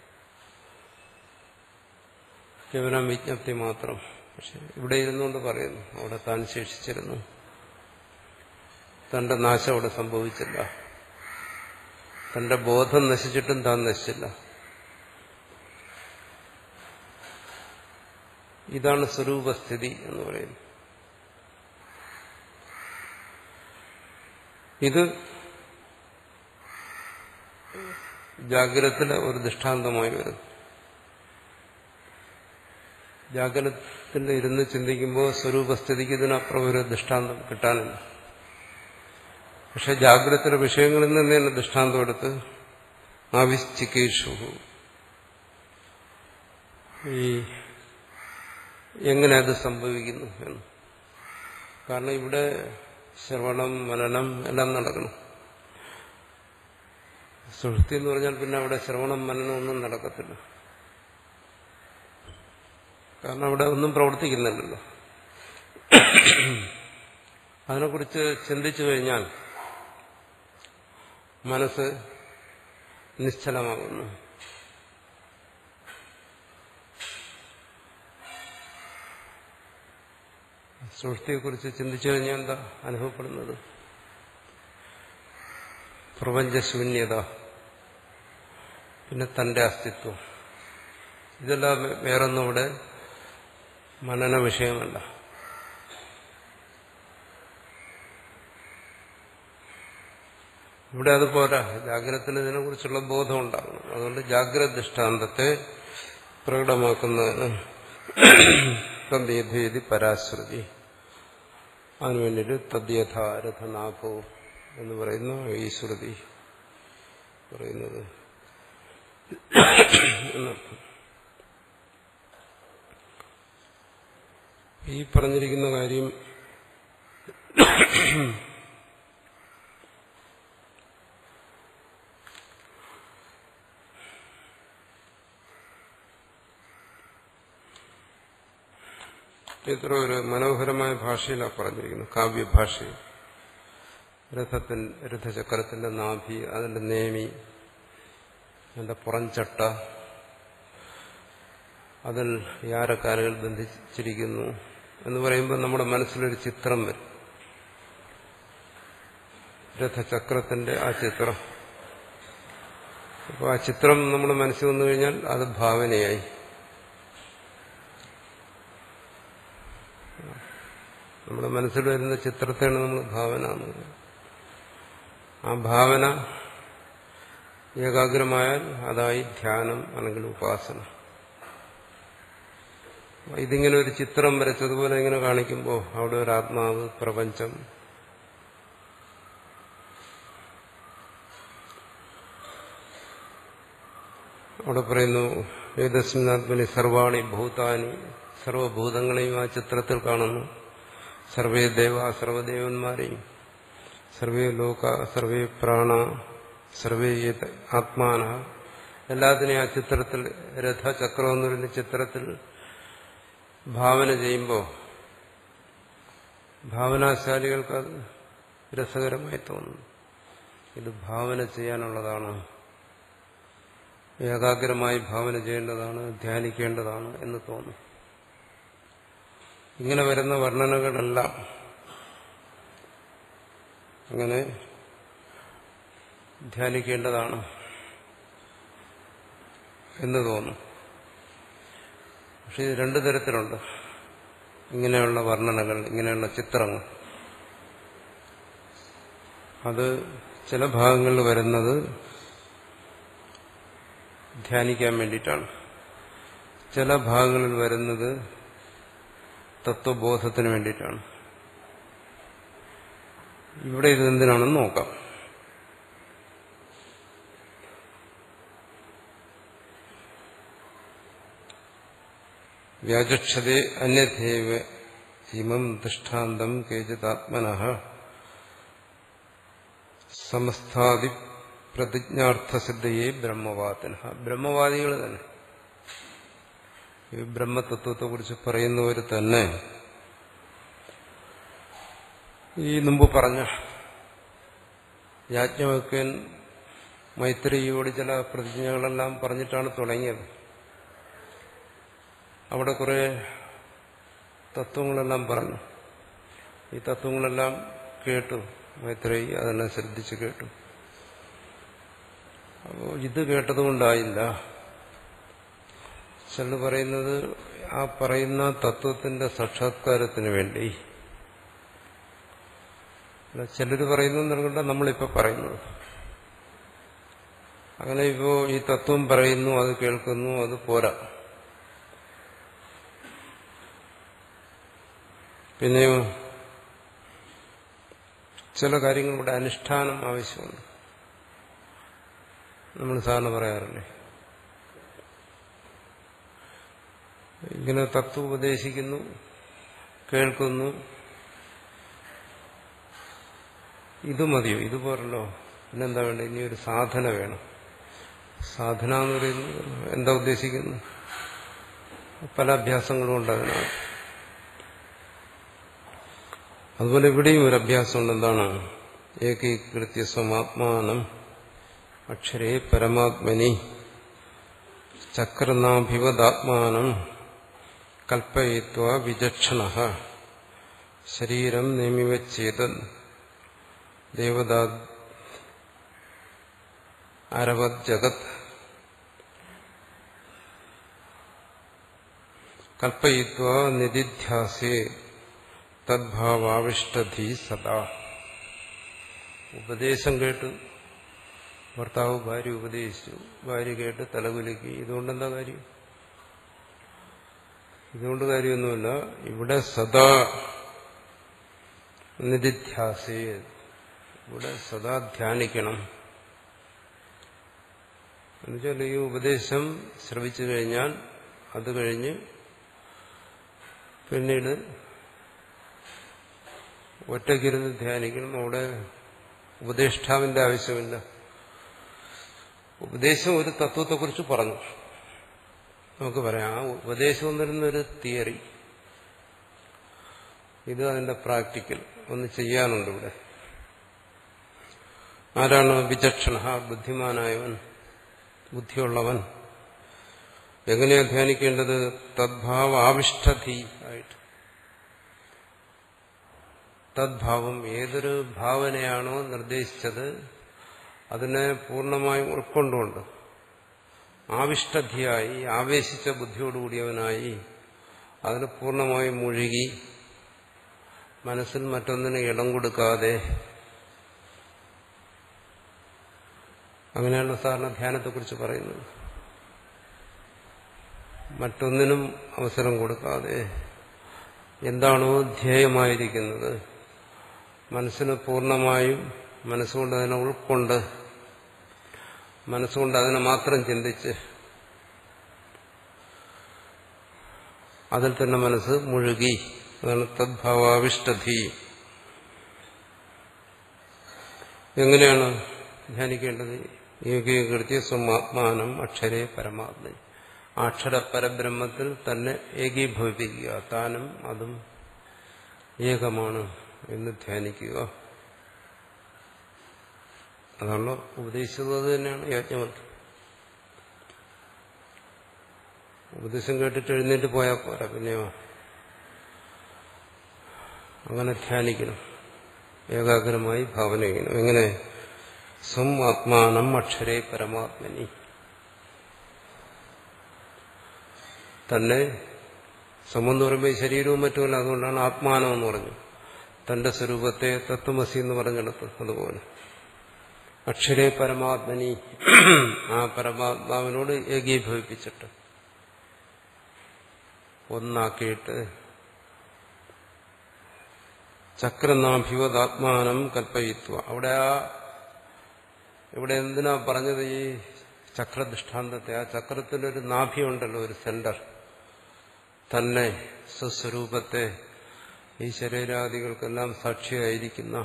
കേവലം വിജ്ഞപ്തി മാത്രം പക്ഷെ ഇവിടെ ഇരുന്നുകൊണ്ട് പറയുന്നു അവിടെ താൻ ശേഷിച്ചിരുന്നു തന്റെ നാശം അവിടെ സംഭവിച്ചില്ല തന്റെ ബോധം നശിച്ചിട്ടും താൻ നശിച്ചില്ല ഇതാണ് സ്വരൂപസ്ഥിതി എന്ന് പറയുന്നത് ഇത് ജാഗ്രതത്തിലെ ഒരു ദൃഷ്ടാന്തമായി വരുന്നു ജാഗ്രതത്തിൽ ഇരുന്ന് ചിന്തിക്കുമ്പോൾ സ്വരൂപസ്ഥിതിക്ക് ഇതിനപ്പുറം ഒരു ദൃഷ്ടാന്തം കിട്ടാനില്ല പക്ഷെ ജാഗ്രതത്തിലെ വിഷയങ്ങളിൽ നിന്ന് തന്നെ ദൃഷ്ടാന്തം എടുത്ത് ആവിശ്ചിക്കേഷു ഈ എങ്ങനെ അത് സംഭവിക്കുന്നു എന്ന് കാരണം ഇവിടെ ശ്രവണം മനനം എല്ലാം നടക്കണം സുഹൃത്തി എന്ന് പറഞ്ഞാൽ പിന്നെ അവിടെ ശ്രവണം മനനം ഒന്നും നടക്കത്തില്ല കാരണം അവിടെ ഒന്നും പ്രവർത്തിക്കുന്നില്ലല്ലോ അതിനെക്കുറിച്ച് ചിന്തിച്ചു കഴിഞ്ഞാൽ മനസ്സ് നിശ്ചലമാകുന്നു സൃഷ്ടിയെക്കുറിച്ച് ചിന്തിച്ചു കഴിഞ്ഞാൽ എന്താ അനുഭവപ്പെടുന്നത് പ്രപഞ്ചശൂന്യത പിന്നെ തന്റെ അസ്തിത്വം ഇതെല്ലാം വേറൊന്നും ഇവിടെ മനന വിഷയമല്ല ഇവിടെ അതുപോലെ ജാഗ്രതത്തിന് ഇതിനെക്കുറിച്ചുള്ള ബോധം ഉണ്ടാകണം അതുകൊണ്ട് ജാഗ്രത ദൃഷ്ടാന്തത്തെ പ്രകടമാക്കുന്നതിന് തദ്യഥേതി പരാശ്രുതി അതിനുവേണ്ടിയിട്ട് തദ്യഥാരഥനാഭോ എന്ന് പറയുന്ന ഈ ശ്രുതി പറയുന്നത് എന്നർത്ഥം ഈ പറഞ്ഞിരിക്കുന്ന കാര്യം ഇത്ര ഒരു മനോഹരമായ ഭാഷയിലാണ് പറഞ്ഞിരിക്കുന്നത് കാവ്യഭാഷയിൽ രഥത്തിൻ രഥചക്രത്തിന്റെ നാഭി അതിന്റെ നേമി അതിന്റെ പുറംചട്ട അതിൽ യാരക്കാലുകൾ ബന്ധിച്ചിരിക്കുന്നു എന്ന് പറയുമ്പോൾ നമ്മുടെ മനസ്സിലൊരു ചിത്രം വരും രഥചക്രത്തിന്റെ ആ ചിത്രം അപ്പോൾ ആ ചിത്രം നമ്മുടെ മനസ്സിൽ വന്നു കഴിഞ്ഞാൽ അത് ഭാവനയായി നമ്മുടെ മനസ്സിൽ വരുന്ന ചിത്രത്തെയാണ് നമ്മൾ ഭാവന എന്ന് പറയുന്നത് ആ ഭാവന ഏകാഗ്രമായാൽ അതായി ധ്യാനം അല്ലെങ്കിൽ ഉപാസന ഇതിങ്ങനെ ഒരു ചിത്രം വരച്ചതുപോലെ ഇങ്ങനെ കാണിക്കുമ്പോൾ അവിടെ ഒരു ആത്മാവ് പ്രപഞ്ചം അവിടെ പറയുന്നു ഏതസ്മിനാത്മനി സർവാണി ഭൂതാനി സർവഭൂതങ്ങളെയും ആ ചിത്രത്തിൽ കാണുന്നു സർവേ ദേവ സർവദേവന്മാരെയും സർവേ ലോക സർവേ പ്രാണ സർവേ ആത്മാന എല്ലാത്തിനെയും ആ ചിത്രത്തിൽ രഥചക്രം എന്ന് പറയുന്ന ചിത്രത്തിൽ ഭാവന ചെയ്യുമ്പോൾ ഭാവനാശാലികൾക്ക് അത് രസകരമായി തോന്നുന്നു ഇത് ഭാവന ചെയ്യാനുള്ളതാണ് ഏകാഗ്രമായി ഭാവന ചെയ്യേണ്ടതാണ് ധ്യാനിക്കേണ്ടതാണ് എന്ന് തോന്നും ഇങ്ങനെ വരുന്ന വർണ്ണനകളെല്ലാം അങ്ങനെ ധ്യാനിക്കേണ്ടതാണ് എന്ന് തോന്നും പക്ഷെ ഇത് രണ്ടു തരത്തിലുണ്ട് ഇങ്ങനെയുള്ള വർണ്ണനകൾ ഇങ്ങനെയുള്ള ചിത്രങ്ങൾ അത് ചില ഭാഗങ്ങളിൽ വരുന്നത് ധ്യാനിക്കാൻ വേണ്ടിയിട്ടാണ് ചില ഭാഗങ്ങളിൽ വരുന്നത് തത്വബോധത്തിന് വേണ്ടിയിട്ടാണ് ഇവിടെ ഇത് എന്തിനാണെന്ന് നോക്കാം വ്യാചക്ഷതേ അന്യഥേവ ഇമം ദൃഷ്ടാന്തം കേചിതാത്മന സമസ്ഥാദി പ്രതിജ്ഞാർത്ഥസിദ്ധയെ ബ്രഹ്മവാദിന ബ്രഹ്മവാദികൾ തന്നെ ഈ ബ്രഹ്മതത്വത്തെക്കുറിച്ച് പറയുന്നവർ തന്നെ ഈ മുമ്പ് പറഞ്ഞ യാജ്ഞവൽക്കൻ മൈത്രിയോട് ചില പ്രതിജ്ഞകളെല്ലാം പറഞ്ഞിട്ടാണ് തുടങ്ങിയത് അവിടെ കുറെ തത്വങ്ങളെല്ലാം പറഞ്ഞു ഈ തത്വങ്ങളെല്ലാം കേട്ടു മൈത്രി അതെല്ലാം ശ്രദ്ധിച്ച് കേട്ടു അപ്പോൾ ഇത് കേട്ടതുകൊണ്ടായില്ല ചിലർ പറയുന്നത് ആ പറയുന്ന തത്വത്തിന്റെ സാക്ഷാത്കാരത്തിന് വേണ്ടി ചിലർ പറയുന്നു എന്നുകൊണ്ട് നമ്മളിപ്പോൾ പറയുന്നത് അങ്ങനെ ഇപ്പോ ഈ തത്വം പറയുന്നു അത് കേൾക്കുന്നു അത് പോരാ പിന്നെയോ ചില കാര്യങ്ങളുടെ അനുഷ്ഠാനം ആവശ്യമുണ്ട് നമ്മൾ സാധാരണ പറയാറില്ലേ ഇങ്ങനെ തത്വം ഉപദേശിക്കുന്നു കേൾക്കുന്നു ഇത് മതിയോ ഇത് പോരല്ലോ പിന്നെന്താ വേണ്ട ഇനി ഒരു സാധന വേണം സാധന എന്ന് പറയുന്നത് എന്താ ഉദ്ദേശിക്കുന്നു പല അഭ്യാസങ്ങളും ഉണ്ട് അതിനാണ് അതുപോലെ ഇവിടെയും ഒരു അഭ്യാസമുണ്ട് എന്താണ് ഏകീകൃത്യ സ്വമാത്മാനം അക്ഷരേ പരമാത്മനി ചക്രനാഭിവദാത്മാനം കൽപ്പയിത്വ വിചക്ഷണ ശരീരം നിയമിവച്ചേത ദേവതാ അരവത് ജഗത് കൽപ്പയിത്വ നിധിധ്യാസേ തദ്ഭാവാവിഷ്ടധി സദാ ഉപദേശം കേട്ട് ഭർത്താവ് ഭാര്യ ഉപദേശിച്ചു ഭാര്യ കേട്ട് തലകുലുക്കി ഇതുകൊണ്ടെന്താ കാര്യം ഇതുകൊണ്ട് കാര്യമൊന്നുമില്ല ഇവിടെ സദാ നിധിധ്യാസേ ഇവിടെ സദാ ധ്യാനിക്കണം എന്നുവെച്ചാൽ ഈ ഉപദേശം ശ്രവിച്ചു കഴിഞ്ഞാൽ അത് കഴിഞ്ഞ് പിന്നീട് ഒറ്റയ്ക്കിരുന്ന് ധ്യാനിക്കണം അവിടെ ഉപദേഷ്ടാവിന്റെ ആവശ്യമില്ല ഉപദേശം ഒരു തത്വത്തെക്കുറിച്ച് പറഞ്ഞു നമുക്ക് പറയാം ആ ഉപദേശം എന്നിരുന്നൊരു തിയറി ഇത് അതിന്റെ പ്രാക്ടിക്കൽ ഒന്ന് ചെയ്യാനുണ്ട് ഇവിടെ ആരാണ് വിചക്ഷണ ബുദ്ധിമാനായവൻ ബുദ്ധിയുള്ളവൻ എങ്ങനെയാ ധ്യാനിക്കേണ്ടത് തദ്ഭാവ ആവിഷ്ടധി ആയിട്ട് തദ്ഭാവം ഏതൊരു ഭാവനയാണോ നിർദ്ദേശിച്ചത് അതിനെ പൂർണ്ണമായും ഉൾക്കൊണ്ടുകൊണ്ട് ആവിഷ്ടധിയായി ആവേശിച്ച ബുദ്ധിയോടുകൂടിയവനായി അതിന് പൂർണ്ണമായും മുഴുകി മനസ്സിൽ മറ്റൊന്നിന് ഇടം കൊടുക്കാതെ അങ്ങനെയാണ് സാധാരണ ധ്യാനത്തെക്കുറിച്ച് പറയുന്നത് മറ്റൊന്നിനും അവസരം കൊടുക്കാതെ എന്താണോ ധ്യേയമായിരിക്കുന്നത് മനസ്സിന് പൂർണ്ണമായും മനസ്സുകൊണ്ട് അതിനെ ഉൾക്കൊണ്ട് മനസ്സുകൊണ്ട് അതിനെ മാത്രം ചിന്തിച്ച് അതിൽ തന്നെ മനസ്സ് മുഴുകി അതാണ് തദ്ഭാവാവിഷ്ടധി എങ്ങനെയാണ് ധ്യാനിക്കേണ്ടത് ഏകീകൃത്യ സ്വമാത്മാനം അക്ഷരേ പരമാത്മ അക്ഷര പരബ്രഹ്മത്തിൽ തന്നെ ഏകീഭവിപ്പിക്കുക താനും അതും ഏകമാണ് എന്ന് ധ്യാനിക്കുക അതാണല്ലോ ഉപദേശിച്ചത് തന്നെയാണ് യാജ്ഞവൽക്കം ഉപദേശം കേട്ടിട്ട് എഴുന്നേറ്റ് പോയാൽ പോരാ പിന്നെയോ അങ്ങനെ ധ്യാനിക്കണം ഏകാഗ്രമായി ഭാവന ചെയ്യണം എങ്ങനെ സ്വം ആത്മാനം അക്ഷരേ പരമാത്മനി തന്നെ സ്വമെന്ന് പറയുമ്പോൾ ശരീരവും മറ്റുമല്ല അതുകൊണ്ടാണ് ആത്മാനം എന്ന് പറഞ്ഞു തന്റെ സ്വരൂപത്തെ തത്വമസി എന്ന് പറഞ്ഞെടുത്ത് അതുപോലെ അക്ഷരേ പരമാത്മനി ആ പരമാത്മാവിനോട് ഏകീഭവിപ്പിച്ചിട്ട് ഒന്നാക്കിയിട്ട് ചക്രനാഭിവതാത്മാനം കൽപ്പയിത്വ അവിടെ ആ ഇവിടെ എന്തിനാ പറഞ്ഞത് ഈ ചക്രദൃഷ്ടാന്തത്തെ ആ ചക്രത്തിലൊരു നാഭിയുണ്ടല്ലോ ഒരു സെന്റർ തന്നെ സ്വസ്വരൂപത്തെ ഈ ശരീരാദികൾക്കെല്ലാം സാക്ഷിയായിരിക്കുന്ന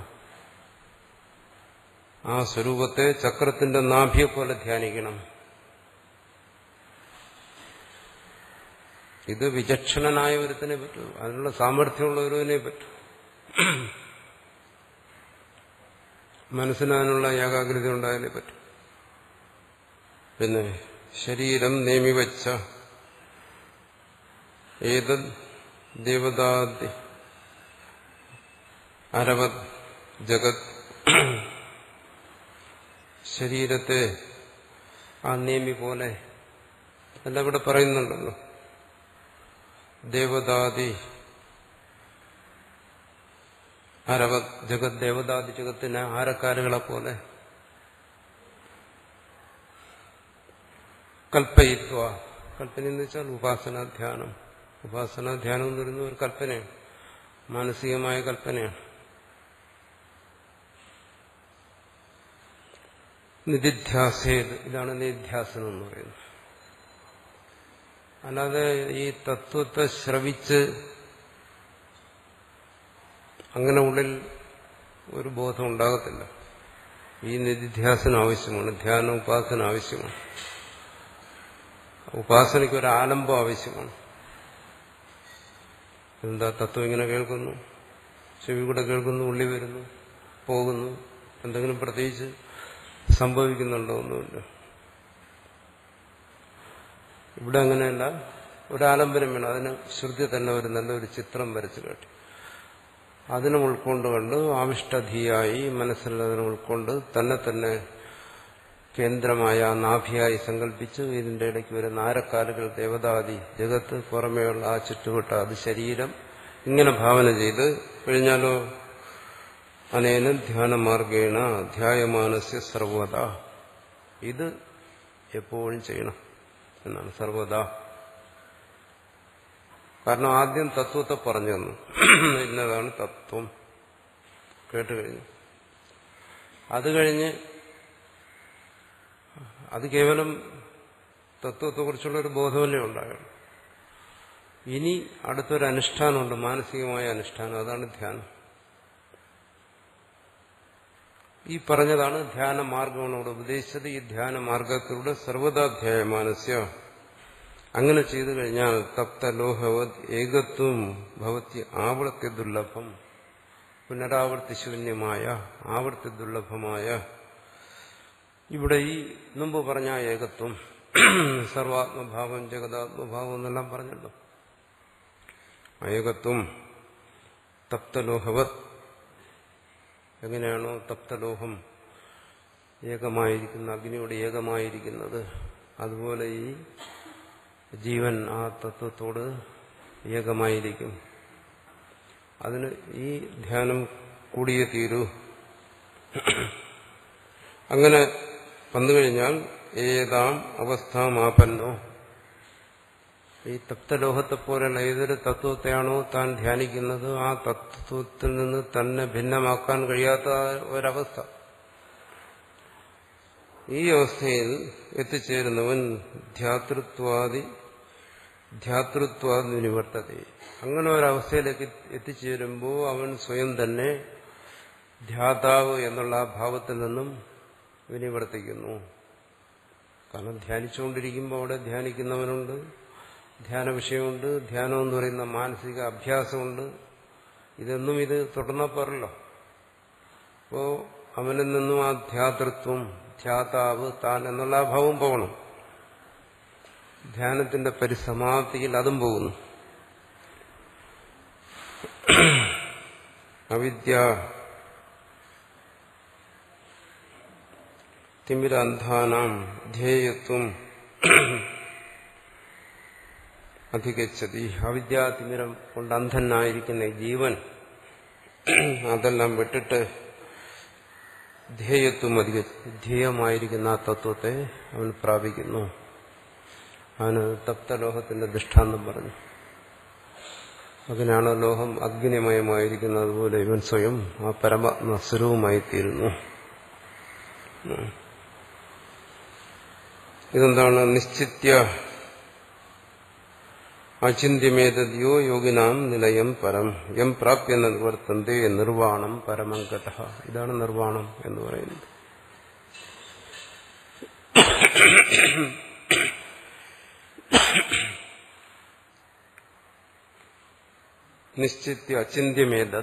ആ സ്വരൂപത്തെ ചക്രത്തിന്റെ നാഭിയെ പോലെ ധ്യാനിക്കണം ഇത് വിചക്ഷണനായ ഒരുത്തിനെ പറ്റൂ അതിനുള്ള സാമർഥ്യമുള്ള ഒരുവനെ പറ്റൂ മനസ്സിനതിനുള്ള ഏകാഗ്രത ഉണ്ടായാലേ പറ്റും പിന്നെ ശരീരം നിയമിവച്ച ഏതത് ദേവതാദി അരവത് ജഗത് ശരീരത്തെ ആ നിയമി പോലെ എല്ലാം ഇവിടെ പറയുന്നുണ്ടല്ലോ ദേവതാദി അരവത് ജഗത് ദേവതാദി ജഗത്തിന് ആരക്കാരുകളെ പോലെ കൽപ്പയിത്വ കൽപ്പന എന്ന് വെച്ചാൽ ഉപാസനാ ധ്യാനം ഉപാസനാ ധ്യാനം എന്ന് പറയുന്ന ഒരു കൽപ്പനയാണ് മാനസികമായ കൽപ്പനയാണ് നിധിധ്യാസേത് ഇതാണ് നിധ്യാസനം എന്ന് പറയുന്നത് അല്ലാതെ ഈ തത്വത്തെ ശ്രവിച്ച് അങ്ങനെ ഉള്ളിൽ ഒരു ബോധം ഉണ്ടാകത്തില്ല ഈ നിധിധ്യാസനം ആവശ്യമാണ് ധ്യാന ഉപാസന ആവശ്യമാണ് ഉപാസനയ്ക്ക് ഒരു ആലംബം ആവശ്യമാണ് എന്താ തത്വം ഇങ്ങനെ കേൾക്കുന്നു ചെവി കൂടെ കേൾക്കുന്നു ഉള്ളി വരുന്നു പോകുന്നു എന്തെങ്കിലും പ്രത്യേകിച്ച് സംഭവിക്കുന്നുണ്ടോ ഒന്നുമില്ല ഇവിടെ അങ്ങനെയല്ല ഒരാലംബനം വേണം അതിന് ശ്രുതി തന്നെ ഒരു നല്ലൊരു ചിത്രം വരച്ചു കാട്ടി അതിനെ ഉൾക്കൊണ്ടുകൊണ്ട് ആവിഷ്ടധിയായി മനസ്സിൽ അതിനെ ഉൾക്കൊണ്ട് തന്നെ തന്നെ കേന്ദ്രമായ നാഭിയായി സങ്കല്പിച്ച് ഇതിന്റെ ഇടയ്ക്ക് വരുന്ന ആരക്കാലുകൾ ദേവതാദി ജഗത്ത് പുറമേയുള്ള ആ ചുറ്റുവട്ട അത് ശരീരം ഇങ്ങനെ ഭാവന ചെയ്ത് കഴിഞ്ഞാലോ അനേന ധ്യാനമാർഗേണ ധ്യായമാനസ്യ സർവത ഇത് എപ്പോഴും ചെയ്യണം എന്നാണ് സർവത കാരണം ആദ്യം തത്വത്തെ പറഞ്ഞു തന്നു ഇന്നതാണ് തത്വം കേട്ട് കഴിഞ്ഞു അത് കഴിഞ്ഞ് അത് കേവലം തത്വത്തെക്കുറിച്ചുള്ള ഒരു ബോധമല്ലേ ഉണ്ടാകണം ഇനി അടുത്തൊരു അനുഷ്ഠാനമുണ്ട് മാനസികമായ അനുഷ്ഠാനം അതാണ് ധ്യാനം ഈ പറഞ്ഞതാണ് ധ്യാന മാർഗമാണ് ഉപദേശിച്ചത് ഈ ധ്യാന മാർഗത്തിലൂടെ സർവതാധ്യായ മാനസ്യ അങ്ങനെ ചെയ്തു കഴിഞ്ഞാൽ തപ്ത ലോഹവത് ഏകത്വം ഭവത്തി ആവർത്തി ദുർലഭം പുനരാവർത്തി ശൂന്യമായ ആവർത്തി ദുർലഭമായ ഇവിടെ ഈ മുമ്പ് പറഞ്ഞ ഏകത്വം സർവാത്മഭാവം ജഗതാത്മഭാവം എന്നെല്ലാം പറഞ്ഞല്ലോ ഏകത്വം തപ്തലോഹവത് എങ്ങനെയാണോ തപ്തലോഹം ഏകമായിരിക്കുന്ന അഗ്നിയോട് ഏകമായിരിക്കുന്നത് അതുപോലെ ഈ ജീവൻ ആ തത്വത്തോട് ഏകമായിരിക്കും അതിന് ഈ ധ്യാനം കൂടിയേ തീരൂ അങ്ങനെ വന്നു കഴിഞ്ഞാൽ ഏതാം അവസ്ഥാമാപന്നോ ഈ തപ്തലോഹത്തെ പോലെയുള്ള ഏതൊരു തത്വത്തെയാണോ താൻ ധ്യാനിക്കുന്നത് ആ തത്വത്തിൽ നിന്ന് തന്നെ ഭിന്നമാക്കാൻ കഴിയാത്ത ഒരവസ്ഥ ഈ അവസ്ഥയിൽ എത്തിച്ചേരുന്നവൻ ധ്യാതൃത്വാദി ധ്യാതൃത്വാദി നിവർത്തത അങ്ങനെ ഒരവസ്ഥയിലേക്ക് എത്തിച്ചേരുമ്പോൾ അവൻ സ്വയം തന്നെ ധ്യാതാവ് എന്നുള്ള ആ ഭാവത്തിൽ നിന്നും വിനിവർത്തിക്കുന്നു കാരണം ധ്യാനിച്ചുകൊണ്ടിരിക്കുമ്പോൾ അവിടെ ധ്യാനിക്കുന്നവനുണ്ട് ധ്യാന വിഷയമുണ്ട് ധ്യാനം എന്ന് പറയുന്ന മാനസിക അഭ്യാസമുണ്ട് ഇതൊന്നും ഇത് തുടർന്നപ്പോറല്ലോ അപ്പോ അവനിൽ നിന്നും ആ ധ്യാതൃത്വം ധ്യാതാവ് താൻ എന്നുള്ള ആ ഭാവം പോകണം ധ്യാനത്തിന്റെ പരിസമാപ്തിയിൽ അതും പോകുന്നു അവിദ്യ തിമിരാന്ധാനാം ധ്യേയത്വം അധികച്ചതി അവിദ്യാതിമിരം കൊണ്ട് അന്ധനായിരിക്കുന്ന ജീവൻ അതെല്ലാം വിട്ടിട്ട് ധ്യേയത്വം അധിക ധ്യേയമായിരിക്കുന്ന ആ തത്വത്തെ അവൻ പ്രാപിക്കുന്നു അവന് തപ്തലോഹത്തിന്റെ ദൃഷ്ടാന്തം പറഞ്ഞു അതിനാണ് ലോഹം അഗ്നിമയമായിരിക്കുന്നത് അതുപോലെ ഇവൻ സ്വയം ആ പരമാത്മസ്വരവുമായി തീരുന്നു ഇതെന്താണ് നിശ്ചിത്യ അചിന്യമേതയോ യോഗിനാം നിലയം പരം യം പ്രാപ്യ നിവർത്തന്തേ നിർവാണം പരമങ്കത ഇതാണ് നിർവാണം എന്ന് പറയുന്നത് നിശ്ചിത്യ അചിന്യമേത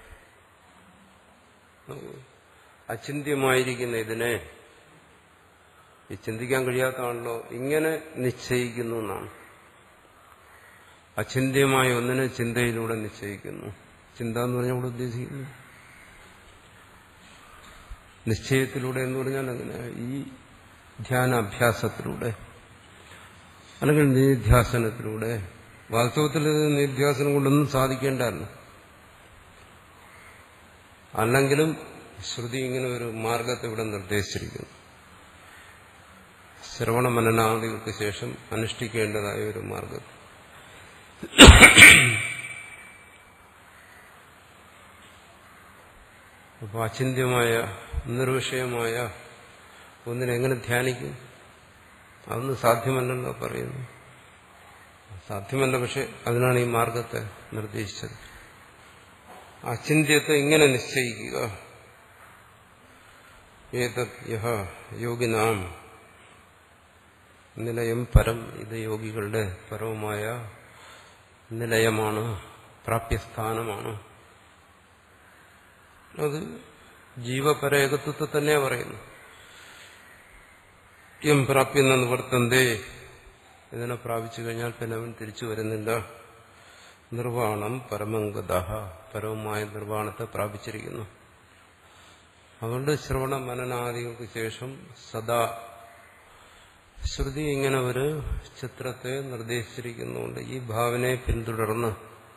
അചിന്യമായിരിക്കുന്ന ഇതിനെ ഈ ചിന്തിക്കാൻ കഴിയാത്തതാണല്ലോ ഇങ്ങനെ നിശ്ചയിക്കുന്നു എന്നാണ് അചിന്യമായ ഒന്നിനെ ചിന്തയിലൂടെ നിശ്ചയിക്കുന്നു ചിന്ത എന്ന് പറഞ്ഞാൽ ഇവിടെ ഉദ്ദേശിക്കുന്നു നിശ്ചയത്തിലൂടെ എന്ന് പറഞ്ഞാൽ അങ്ങനെ ഈ ധ്യാനാഭ്യാസത്തിലൂടെ അല്ലെങ്കിൽ നിധ്യാസനത്തിലൂടെ വാസ്തവത്തിൽ നിധ്യാസനം കൊണ്ടൊന്നും സാധിക്കേണ്ടതല്ല അല്ലെങ്കിലും ശ്രുതി ഇങ്ങനെ ഒരു മാർഗത്തെ ഇവിടെ നിർദ്ദേശിച്ചിരിക്കുന്നു ശ്രവണ മനനാദികൾക്ക് ശേഷം അനുഷ്ഠിക്കേണ്ടതായ ഒരു മാർഗം അപ്പോൾ അചിന്യമായ നിർവിഷയമായ ഒന്നിനെങ്ങനെ ധ്യാനിക്കും അതൊന്നും സാധ്യമല്ലല്ലോ പറയുന്നു സാധ്യമല്ല പക്ഷെ അതിനാണ് ഈ മാർഗത്തെ നിർദ്ദേശിച്ചത് അചിന്യത്തെ ഇങ്ങനെ നിശ്ചയിക്കുക ഏതത് യഹ യോഗിനാം നിലയം പരം ഇത് യോഗികളുടെ പരവുമായ നിലയമാണ് പ്രാപ്യസ്ഥാനമാണ് അത് ജീവപര ഏകത്വത്തെ തന്നെയാ പറയുന്നു യം പ്രാപ്യെന്ന നിവർത്തന്തേ ഇതിനെ പ്രാപിച്ചു കഴിഞ്ഞാൽ പിന്നെ അവൻ തിരിച്ചു വരുന്നില്ല നിർവാണം പരമംഗത പരവുമായ നിർവാണത്തെ പ്രാപിച്ചിരിക്കുന്നു അതുകൊണ്ട് ശ്രവണ മനനാദികൾക്ക് ശേഷം സദാ ശ്രുതി ഇങ്ങനെ ഒരു ചിത്രത്തെ നിർദ്ദേശിച്ചിരിക്കുന്നുണ്ട് ഈ ഭാവനയെ പിന്തുടർന്ന്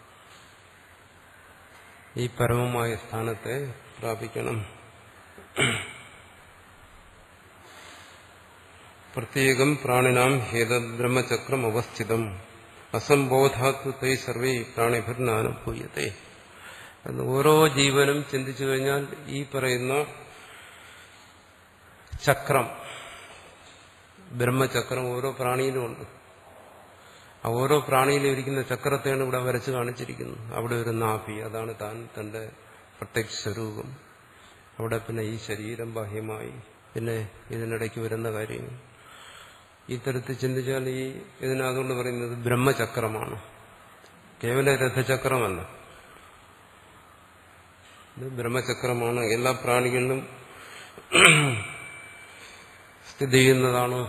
ഈ പരമമായ സ്ഥാനത്തെ പ്രാപിക്കണം പ്രത്യേകം പ്രാണിനാം ഹേതബ്രഹ്മചക്രം അവസ്ഥിതം അസംബോധാത്വത്തെ സർവേ പ്രാണിഭിർനാനുഭൂയത്തെ എന്ന് ഓരോ ജീവനും ചിന്തിച്ചു കഴിഞ്ഞാൽ ഈ പറയുന്ന ചക്രം ബ്രഹ്മചക്രം ഓരോ പ്രാണിയിലുമുണ്ട് ആ ഓരോ പ്രാണിയിലും ഇരിക്കുന്ന ചക്രത്തെയാണ് ഇവിടെ വരച്ച് കാണിച്ചിരിക്കുന്നത് അവിടെ ഒരു നാഭി അതാണ് താൻ തന്റെ പ്രത്യക്ഷ സ്വരൂപം അവിടെ പിന്നെ ഈ ശരീരം ബാഹ്യമായി പിന്നെ ഇതിനിടയ്ക്ക് വരുന്ന കാര്യങ്ങൾ ഈ തരത്തിൽ ചിന്തിച്ചാൽ ഈ ഇതിനതുകൊണ്ട് പറയുന്നത് ബ്രഹ്മചക്രമാണ് കേവല രഥചക്രമല്ല ഇത് ബ്രഹ്മചക്രമാണ് എല്ലാ പ്രാണികളിലും സ്ഥിതി ചെയ്യുന്നതാണ്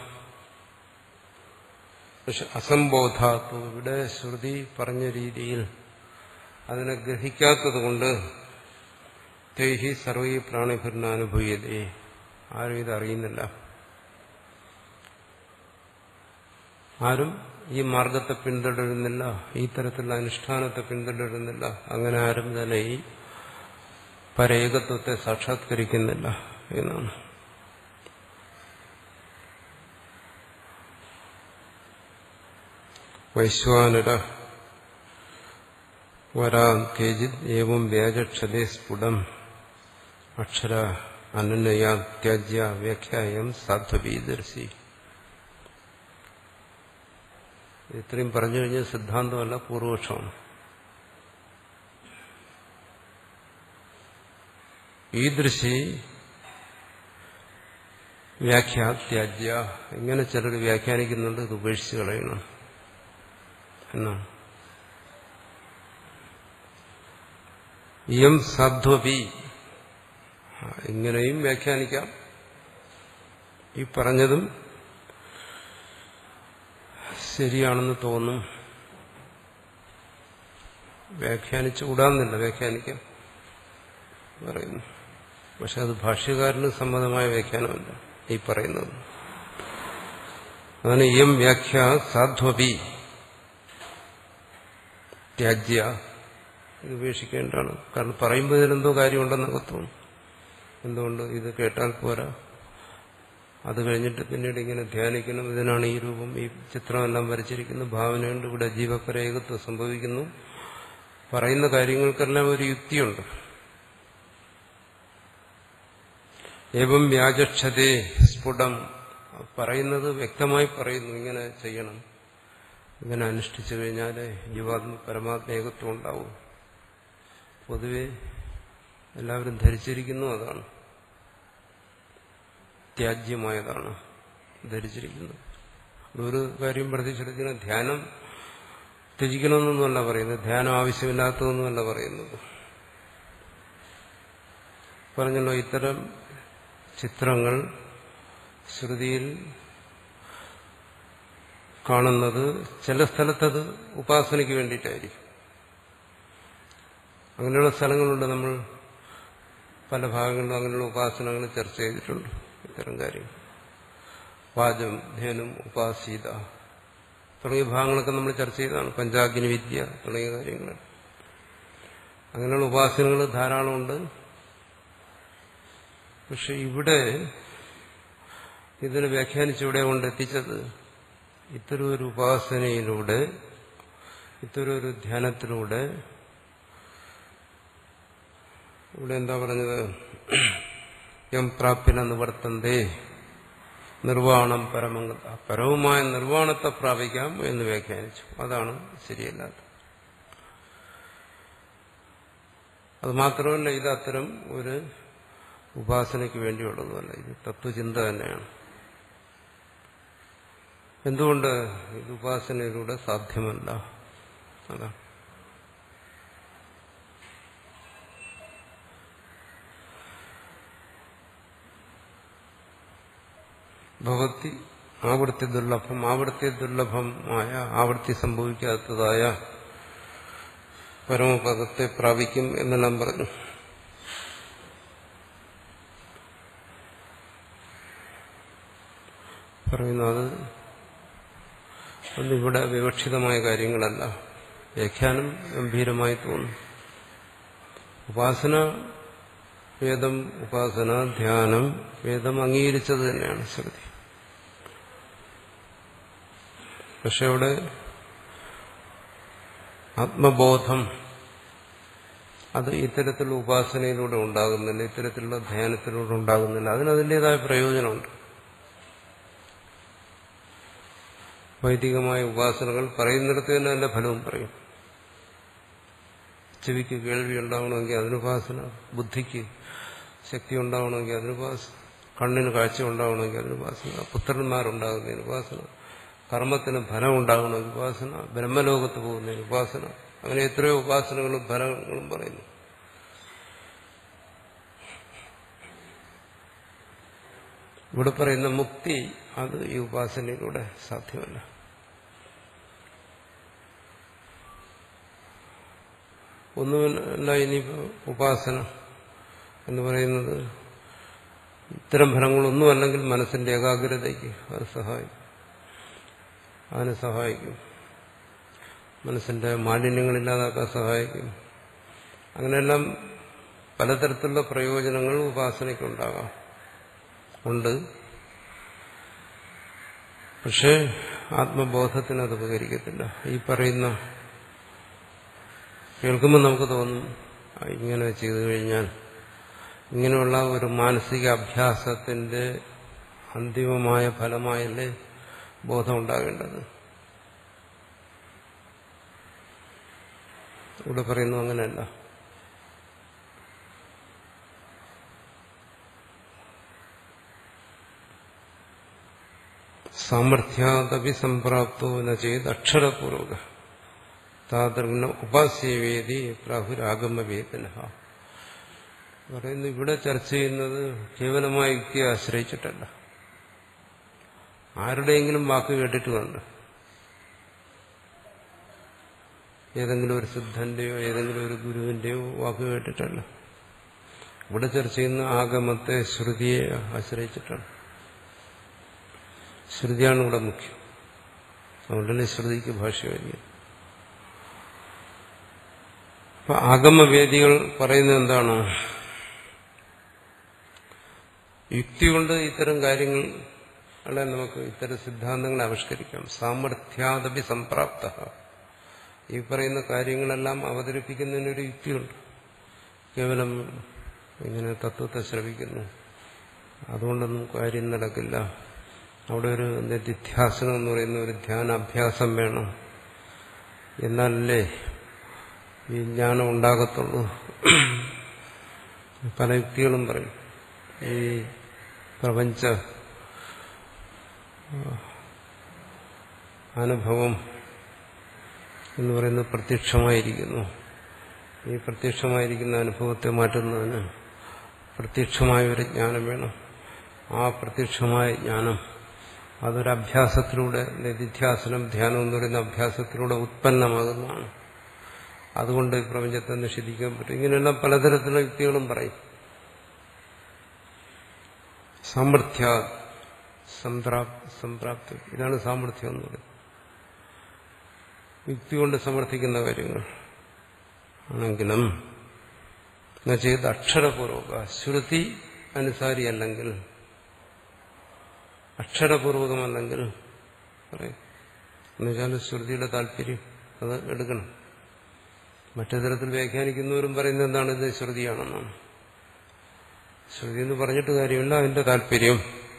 പക്ഷെ അസംബോധാത്വം ഇവിടെ ശ്രുതി പറഞ്ഞ രീതിയിൽ അതിനെ ഗ്രഹിക്കാത്തത് കൊണ്ട് തേഹി സർവീ പ്രാണിഭിർണാനുഭൂയതേ ആരും ഇത് അറിയുന്നില്ല ആരും ഈ മാർഗത്തെ പിന്തുടരുന്നില്ല ഈ തരത്തിലുള്ള അനുഷ്ഠാനത്തെ പിന്തുടരുന്നില്ല അങ്ങനെ ആരും തന്നെ ഈ പരേകത്വത്തെ സാക്ഷാത്കരിക്കുന്നില്ല എന്നാണ് വൈശ്വാനര വരാൻ കേജിത് ഏവം വ്യാജക്ഷതേ സ്ഫുടം അക്ഷര അനന്യയാ ത്യാജ്യ വ്യാഖ്യായം സാധ്വപീദർശി ഇത്രയും പറഞ്ഞു കഴിഞ്ഞ സിദ്ധാന്തമല്ല പൂർവപക്ഷമാണ് ഈദൃശി വ്യാഖ്യാത്യാജ്യ ഇങ്ങനെ ചിലർ വ്യാഖ്യാനിക്കുന്നുണ്ട് ഇത് ഉപേക്ഷിച്ച് കളയണം എന്നാണ് ഇയം സാധ്വപി ഇങ്ങനെയും വ്യാഖ്യാനിക്കാം ഈ പറഞ്ഞതും ശരിയാണെന്ന് തോന്നും വ്യാഖ്യാനിച്ചുകൂടാന്നില്ല വ്യാഖ്യാനിക്കാം പറയുന്നു പക്ഷെ അത് ഭാഷ്യകാരന് സമ്മതമായ വ്യാഖ്യാനമല്ല ഈ പറയുന്നത് അതാണ് ഇയം വ്യാഖ്യ സാധ്വപി ത്യാജ്യ ഇത് ഉപേക്ഷിക്കേണ്ടതാണ് കാരണം പറയുമ്പോൾ ഇതിലെന്തോ കാര്യമുണ്ടെന്നൊക്കെ തോന്നും എന്തുകൊണ്ട് ഇത് കേട്ടാൽ പോരാ അത് കഴിഞ്ഞിട്ട് പിന്നീട് ഇങ്ങനെ ധ്യാനിക്കണം ഇതിനാണ് ഈ രൂപം ഈ ചിത്രമെല്ലാം വരച്ചിരിക്കുന്നു ഭാവനയുണ്ട് ഇവിടെ ജീവപര ഏകത്വം സംഭവിക്കുന്നു പറയുന്ന കാര്യങ്ങൾക്കെല്ലാം ഒരു യുക്തിയുണ്ട് ഏവം വ്യാജക്ഷതേ സ്ഫുടം പറയുന്നത് വ്യക്തമായി പറയുന്നു ഇങ്ങനെ ചെയ്യണം ഇങ്ങനെ അനുഷ്ഠിച്ചു കഴിഞ്ഞാൽ ജീവാത്മ പരമാത്മ ഏകത്വം ഉണ്ടാവും പൊതുവെ എല്ലാവരും ധരിച്ചിരിക്കുന്നു അതാണ് ത്യാജ്യമായതാണ് ധരിച്ചിരിക്കുന്നത് ഒരു കാര്യം പ്രതീക്ഷിച്ചിരിക്കുന്ന ധ്യാനം ത്യജിക്കണമെന്നൊന്നുമല്ല പറയുന്നത് ധ്യാനം ആവശ്യമില്ലാത്തതെന്നല്ല പറയുന്നത് പറഞ്ഞല്ലോ ഇത്തരം ചിത്രങ്ങൾ ശ്രുതിയിൽ കാണുന്നത് ചില സ്ഥലത്തത് ഉപാസനയ്ക്ക് വേണ്ടിയിട്ടായിരിക്കും അങ്ങനെയുള്ള സ്ഥലങ്ങളുണ്ട് നമ്മൾ പല ഭാഗങ്ങളിലും അങ്ങനെയുള്ള ഉപാസനകൾ ചർച്ച ചെയ്തിട്ടുണ്ട് ഇത്തരം കാര്യങ്ങൾ വാചം ധ്യാനം ഉപാസീത തുടങ്ങിയ ഭാഗങ്ങളൊക്കെ നമ്മൾ ചർച്ച ചെയ്തതാണ് പഞ്ചാഗ്നി വിദ്യ തുടങ്ങിയ കാര്യങ്ങൾ അങ്ങനെയുള്ള ഉപാസനകൾ ധാരാളമുണ്ട് പക്ഷെ ഇവിടെ ഇതിനെ വ്യാഖ്യാനിച്ച് ഇവിടെ കൊണ്ടെത്തിച്ചത് ഇത്തരം ഒരു ഉപാസനയിലൂടെ ഇത്തരം ഒരു ധ്യാനത്തിലൂടെ ഇവിടെ എന്താ പറഞ്ഞത് യം പ്രാപ്യന നിവർത്തന്തേ നിർവാണം പരമംഗ പരവുമായ നിർവാണത്തെ പ്രാപിക്കാം എന്ന് വ്യാഖ്യാനിച്ചു അതാണ് ശരിയല്ലാത്തത് അത് മാത്രമല്ല ഇത് അത്തരം ഒരു ഉപാസനയ്ക്ക് വേണ്ടിയുള്ളതുമല്ല ഇത് തത്വചിന്ത തന്നെയാണ് എന്തുകൊണ്ട് ഇത് ഉപാസനയിലൂടെ സാധ്യമല്ല അതാണ് ഭവത്തി ആവൃത്തി ദുർലഭം ആവൃത്തി ദുർലഭമായ ആവൃത്തി സംഭവിക്കാത്തതായ പരമപദത്തെ പ്രാപിക്കും എന്നെല്ലാം പറഞ്ഞു പറയുന്നു അത് ഒന്നിവിടെ വിവക്ഷിതമായ കാര്യങ്ങളല്ല വ്യാഖ്യാനം ഗംഭീരമായി തോന്നും ഉപാസന വേദം ഉപാസന ധ്യാനം വേദം അംഗീകരിച്ചത് തന്നെയാണ് ശ്രുതി പക്ഷെ അവിടെ ആത്മബോധം അത് ഇത്തരത്തിലുള്ള ഉപാസനയിലൂടെ ഉണ്ടാകുന്നില്ല ഇത്തരത്തിലുള്ള ധ്യാനത്തിലൂടെ ഉണ്ടാകുന്നില്ല അതിന് അതിൻ്റെതായ പ്രയോജനമുണ്ട് വൈദികമായ ഉപാസനകൾ പറയുന്നിടത്ത് തന്നെ അതിന്റെ ഫലവും പറയും ചെവിക്ക് കേൾവി ഉണ്ടാവണമെങ്കിൽ അതിനുപാസന ബുദ്ധിക്ക് ശക്തി ഉണ്ടാവണമെങ്കിൽ അതിനുപാസന കണ്ണിന് കാഴ്ച ഉണ്ടാവണമെങ്കിൽ അതിനുപാസന പുത്രന്മാരുണ്ടാകുന്നതിന് ഉപാസന കർമ്മത്തിന് ഫലം ഉണ്ടാകണമെങ്കിൽ ഉപാസന ബ്രഹ്മലോകത്ത് പോകുന്നതിന് ഉപാസന അങ്ങനെ എത്രയോ ഉപാസനകളും ഫലങ്ങളും പറയുന്നു ഇവിടെ പറയുന്ന മുക്തി അത് ഈ ഉപാസനയിലൂടെ സാധ്യമല്ല ഒന്നുമല്ല ഇനിയിപ്പോ ഉപാസന എന്ന് പറയുന്നത് ഇത്തരം ഫലങ്ങളൊന്നുമല്ലെങ്കിൽ മനസ്സിന്റെ ഏകാഗ്രതയ്ക്ക് അത് സഹായിക്കും അതിനെ സഹായിക്കും മനസ്സിന്റെ മാലിന്യങ്ങളില്ലാതാക്കാൻ സഹായിക്കും അങ്ങനെയെല്ലാം പലതരത്തിലുള്ള പ്രയോജനങ്ങൾ ഉപാസനയ്ക്കുണ്ടാകാം ഉണ്ട് പക്ഷേ ആത്മബോധത്തിന് അത് ഉപകരിക്കത്തില്ല ഈ പറയുന്ന കേൾക്കുമ്പോൾ നമുക്ക് തോന്നും ആ, ഇങ്ങനെ ചെയ്തു കഴിഞ്ഞാൽ ഇങ്ങനെയുള്ള ഒരു മാനസിക അഭ്യാസത്തിന്റെ അന്തിമമായ ഫലമായല്ലേ ബോധം ഉണ്ടാകേണ്ടത് ഇവിടെ പറയുന്നു അങ്ങനെയല്ല സാമർഥ്യാദപി സംപ്രാപ്തോ ന ചെയ്ത് അക്ഷരപൂർവക താതൃഗ്ന ഉപാസ്യവേദി പ്രാഹുരാഗമവേദന പറയുന്നു ഇവിടെ ചർച്ച ചെയ്യുന്നത് കേവലമായ യുക്തിയെ ആശ്രയിച്ചിട്ടല്ല ആരുടെയെങ്കിലും വാക്ക് കേട്ടിട്ട് കണ്ട് ഏതെങ്കിലും ഒരു സിദ്ധന്റെയോ ഏതെങ്കിലും ഒരു ഗുരുവിന്റെയോ വാക്ക് കേട്ടിട്ടല്ല ഇവിടെ ചർച്ച ചെയ്യുന്ന ആഗമത്തെ ശ്രുതിയെ ആശ്രയിച്ചിട്ടാണ് ശ്രുതിയാണ് ഇവിടെ മുഖ്യം അതുകൊണ്ടല്ലേ ശ്രുതിക്ക് ഭാഷയായിരിക്കും അപ്പൊ ആഗമവേദികൾ പറയുന്നത് എന്താണ് യുക്തി കൊണ്ട് ഇത്തരം കാര്യങ്ങൾ അല്ലെ നമുക്ക് ഇത്തരം സിദ്ധാന്തങ്ങൾ ആവിഷ്കരിക്കാം സാമർഥ്യാദപി സംപ്രാപ്ത ഈ പറയുന്ന കാര്യങ്ങളെല്ലാം അവതരിപ്പിക്കുന്നതിനൊരു യുക്തിയുണ്ട് കേവലം ഇങ്ങനെ തത്വത്തെ ശ്രവിക്കുന്നു അതുകൊണ്ടൊന്നും കാര്യം നടക്കില്ല അവിടെ ഒരു നിധ്യാസനം എന്ന് പറയുന്ന ഒരു ധ്യാനാഭ്യാസം വേണം എന്നാലല്ലേ ഈ ജ്ഞാനം ഉണ്ടാകത്തുള്ളൂ പല യുക്തികളും പറയും ഈ പ്രപഞ്ച അനുഭവം എന്ന് പറയുന്നത് പ്രത്യക്ഷമായിരിക്കുന്നു ഈ പ്രത്യക്ഷമായിരിക്കുന്ന അനുഭവത്തെ മാറ്റുന്നതിന് പ്രത്യക്ഷമായ ഒരു ജ്ഞാനം വേണം ആ പ്രത്യക്ഷമായ ജ്ഞാനം അതൊരു അഭ്യാസത്തിലൂടെ നിധിധ്യാസനം ധ്യാനം എന്ന് പറയുന്ന അഭ്യാസത്തിലൂടെ ഉത്പന്നമാകുന്നതാണ് അതുകൊണ്ട് ഈ പ്രപഞ്ചത്തെ നിഷേധിക്കാൻ പറ്റും ഇങ്ങനെയെല്ലാം പലതരത്തിലുള്ള യുക്തികളും പറയും സാമർഥ്യ സംപ്രാപ്തി ഇതാണ് സാമർഥ്യം എന്ന് പറയുന്നത് യുക്തി കൊണ്ട് സമർത്ഥിക്കുന്ന കാര്യങ്ങൾ ആണെങ്കിലും ചെയ്ത് അക്ഷരപൂർവക ശ്രുതി അനുസാരിയല്ലെങ്കിൽ അക്ഷരപൂർവകമല്ലെങ്കിൽ പറയും എന്നുവെച്ചാൽ ശ്രുതിയുടെ താല്പര്യം അത് എടുക്കണം മറ്റു തരത്തിൽ വ്യാഖ്യാനിക്കുന്നവരും പറയുന്നത് എന്താണ് ഇത് ശ്രുതിയാണെന്നാണ് ശ്രുതി എന്ന് പറഞ്ഞിട്ട് കാര്യമില്ല അതിന്റെ താല്പര്യം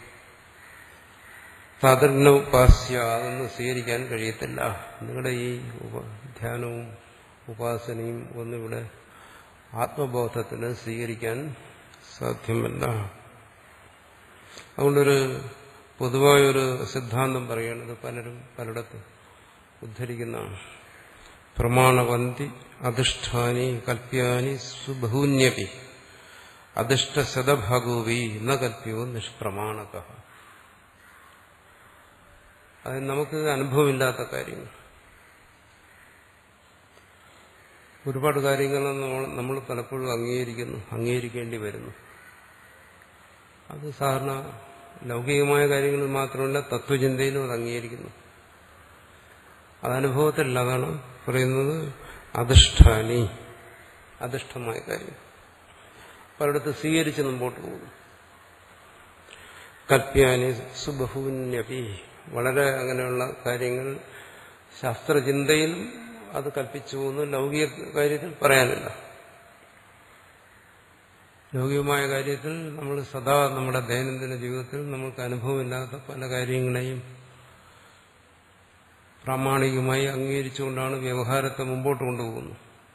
സാധാരണ ഉപാസ്യ അതൊന്നും സ്വീകരിക്കാൻ കഴിയത്തില്ല നിങ്ങളുടെ ഈ ഉപ- ധ്യാനവും ഉപാസനയും ഒന്നും ഇവിടെ ആത്മബോധത്തിന് സ്വീകരിക്കാൻ സാധ്യമല്ല അതുകൊണ്ടൊരു പൊതുവായൊരു സിദ്ധാന്തം പറയുന്നത് പലരും പലയിടത്തും ഉദ്ധരിക്കുന്നതാണ് പ്രമാണവന്തി അധിഷ്ഠാനി കൽപ്യാനി സുബഹൂന്യപി അധിഷ്ഠശതഭാഗോവി ന കൽപ്യോ നിഷ്പ്രമാണക അത് നമുക്ക് അനുഭവമില്ലാത്ത കാര്യങ്ങൾ ഒരുപാട് കാര്യങ്ങൾ നമ്മൾ നമ്മൾ പലപ്പോഴും അംഗീകരിക്കുന്നു അംഗീകരിക്കേണ്ടി വരുന്നു അത് സാധാരണ ലൗകികമായ കാര്യങ്ങളിൽ മാത്രമല്ല തത്വചിന്തയിലും അത് അംഗീകരിക്കുന്നു അത് അനുഭവത്തിലല്ല അതാണ് പറയുന്നത് അധിഷ്ഠാനി അധിഷ്ഠമായ കാര്യം പലയിടത്ത് സ്വീകരിച്ച് മുമ്പോട്ട് പോകുന്നു കൽപ്യാനി സുബഹൂന്യപി വളരെ അങ്ങനെയുള്ള കാര്യങ്ങൾ ശാസ്ത്രചിന്തയിൽ അത് കൽപ്പിച്ചു പോകുന്നു ലൗകിക കാര്യത്തിൽ പറയാനില്ല ലൗകികമായ കാര്യത്തിൽ നമ്മൾ സദാ നമ്മുടെ ദൈനംദിന ജീവിതത്തിൽ നമുക്ക് അനുഭവമില്ലാത്ത പല കാര്യങ്ങളെയും പ്രാമാണികമായി അംഗീകരിച്ചുകൊണ്ടാണ് വ്യവഹാരത്തെ മുമ്പോട്ട് കൊണ്ടുപോകുന്നത്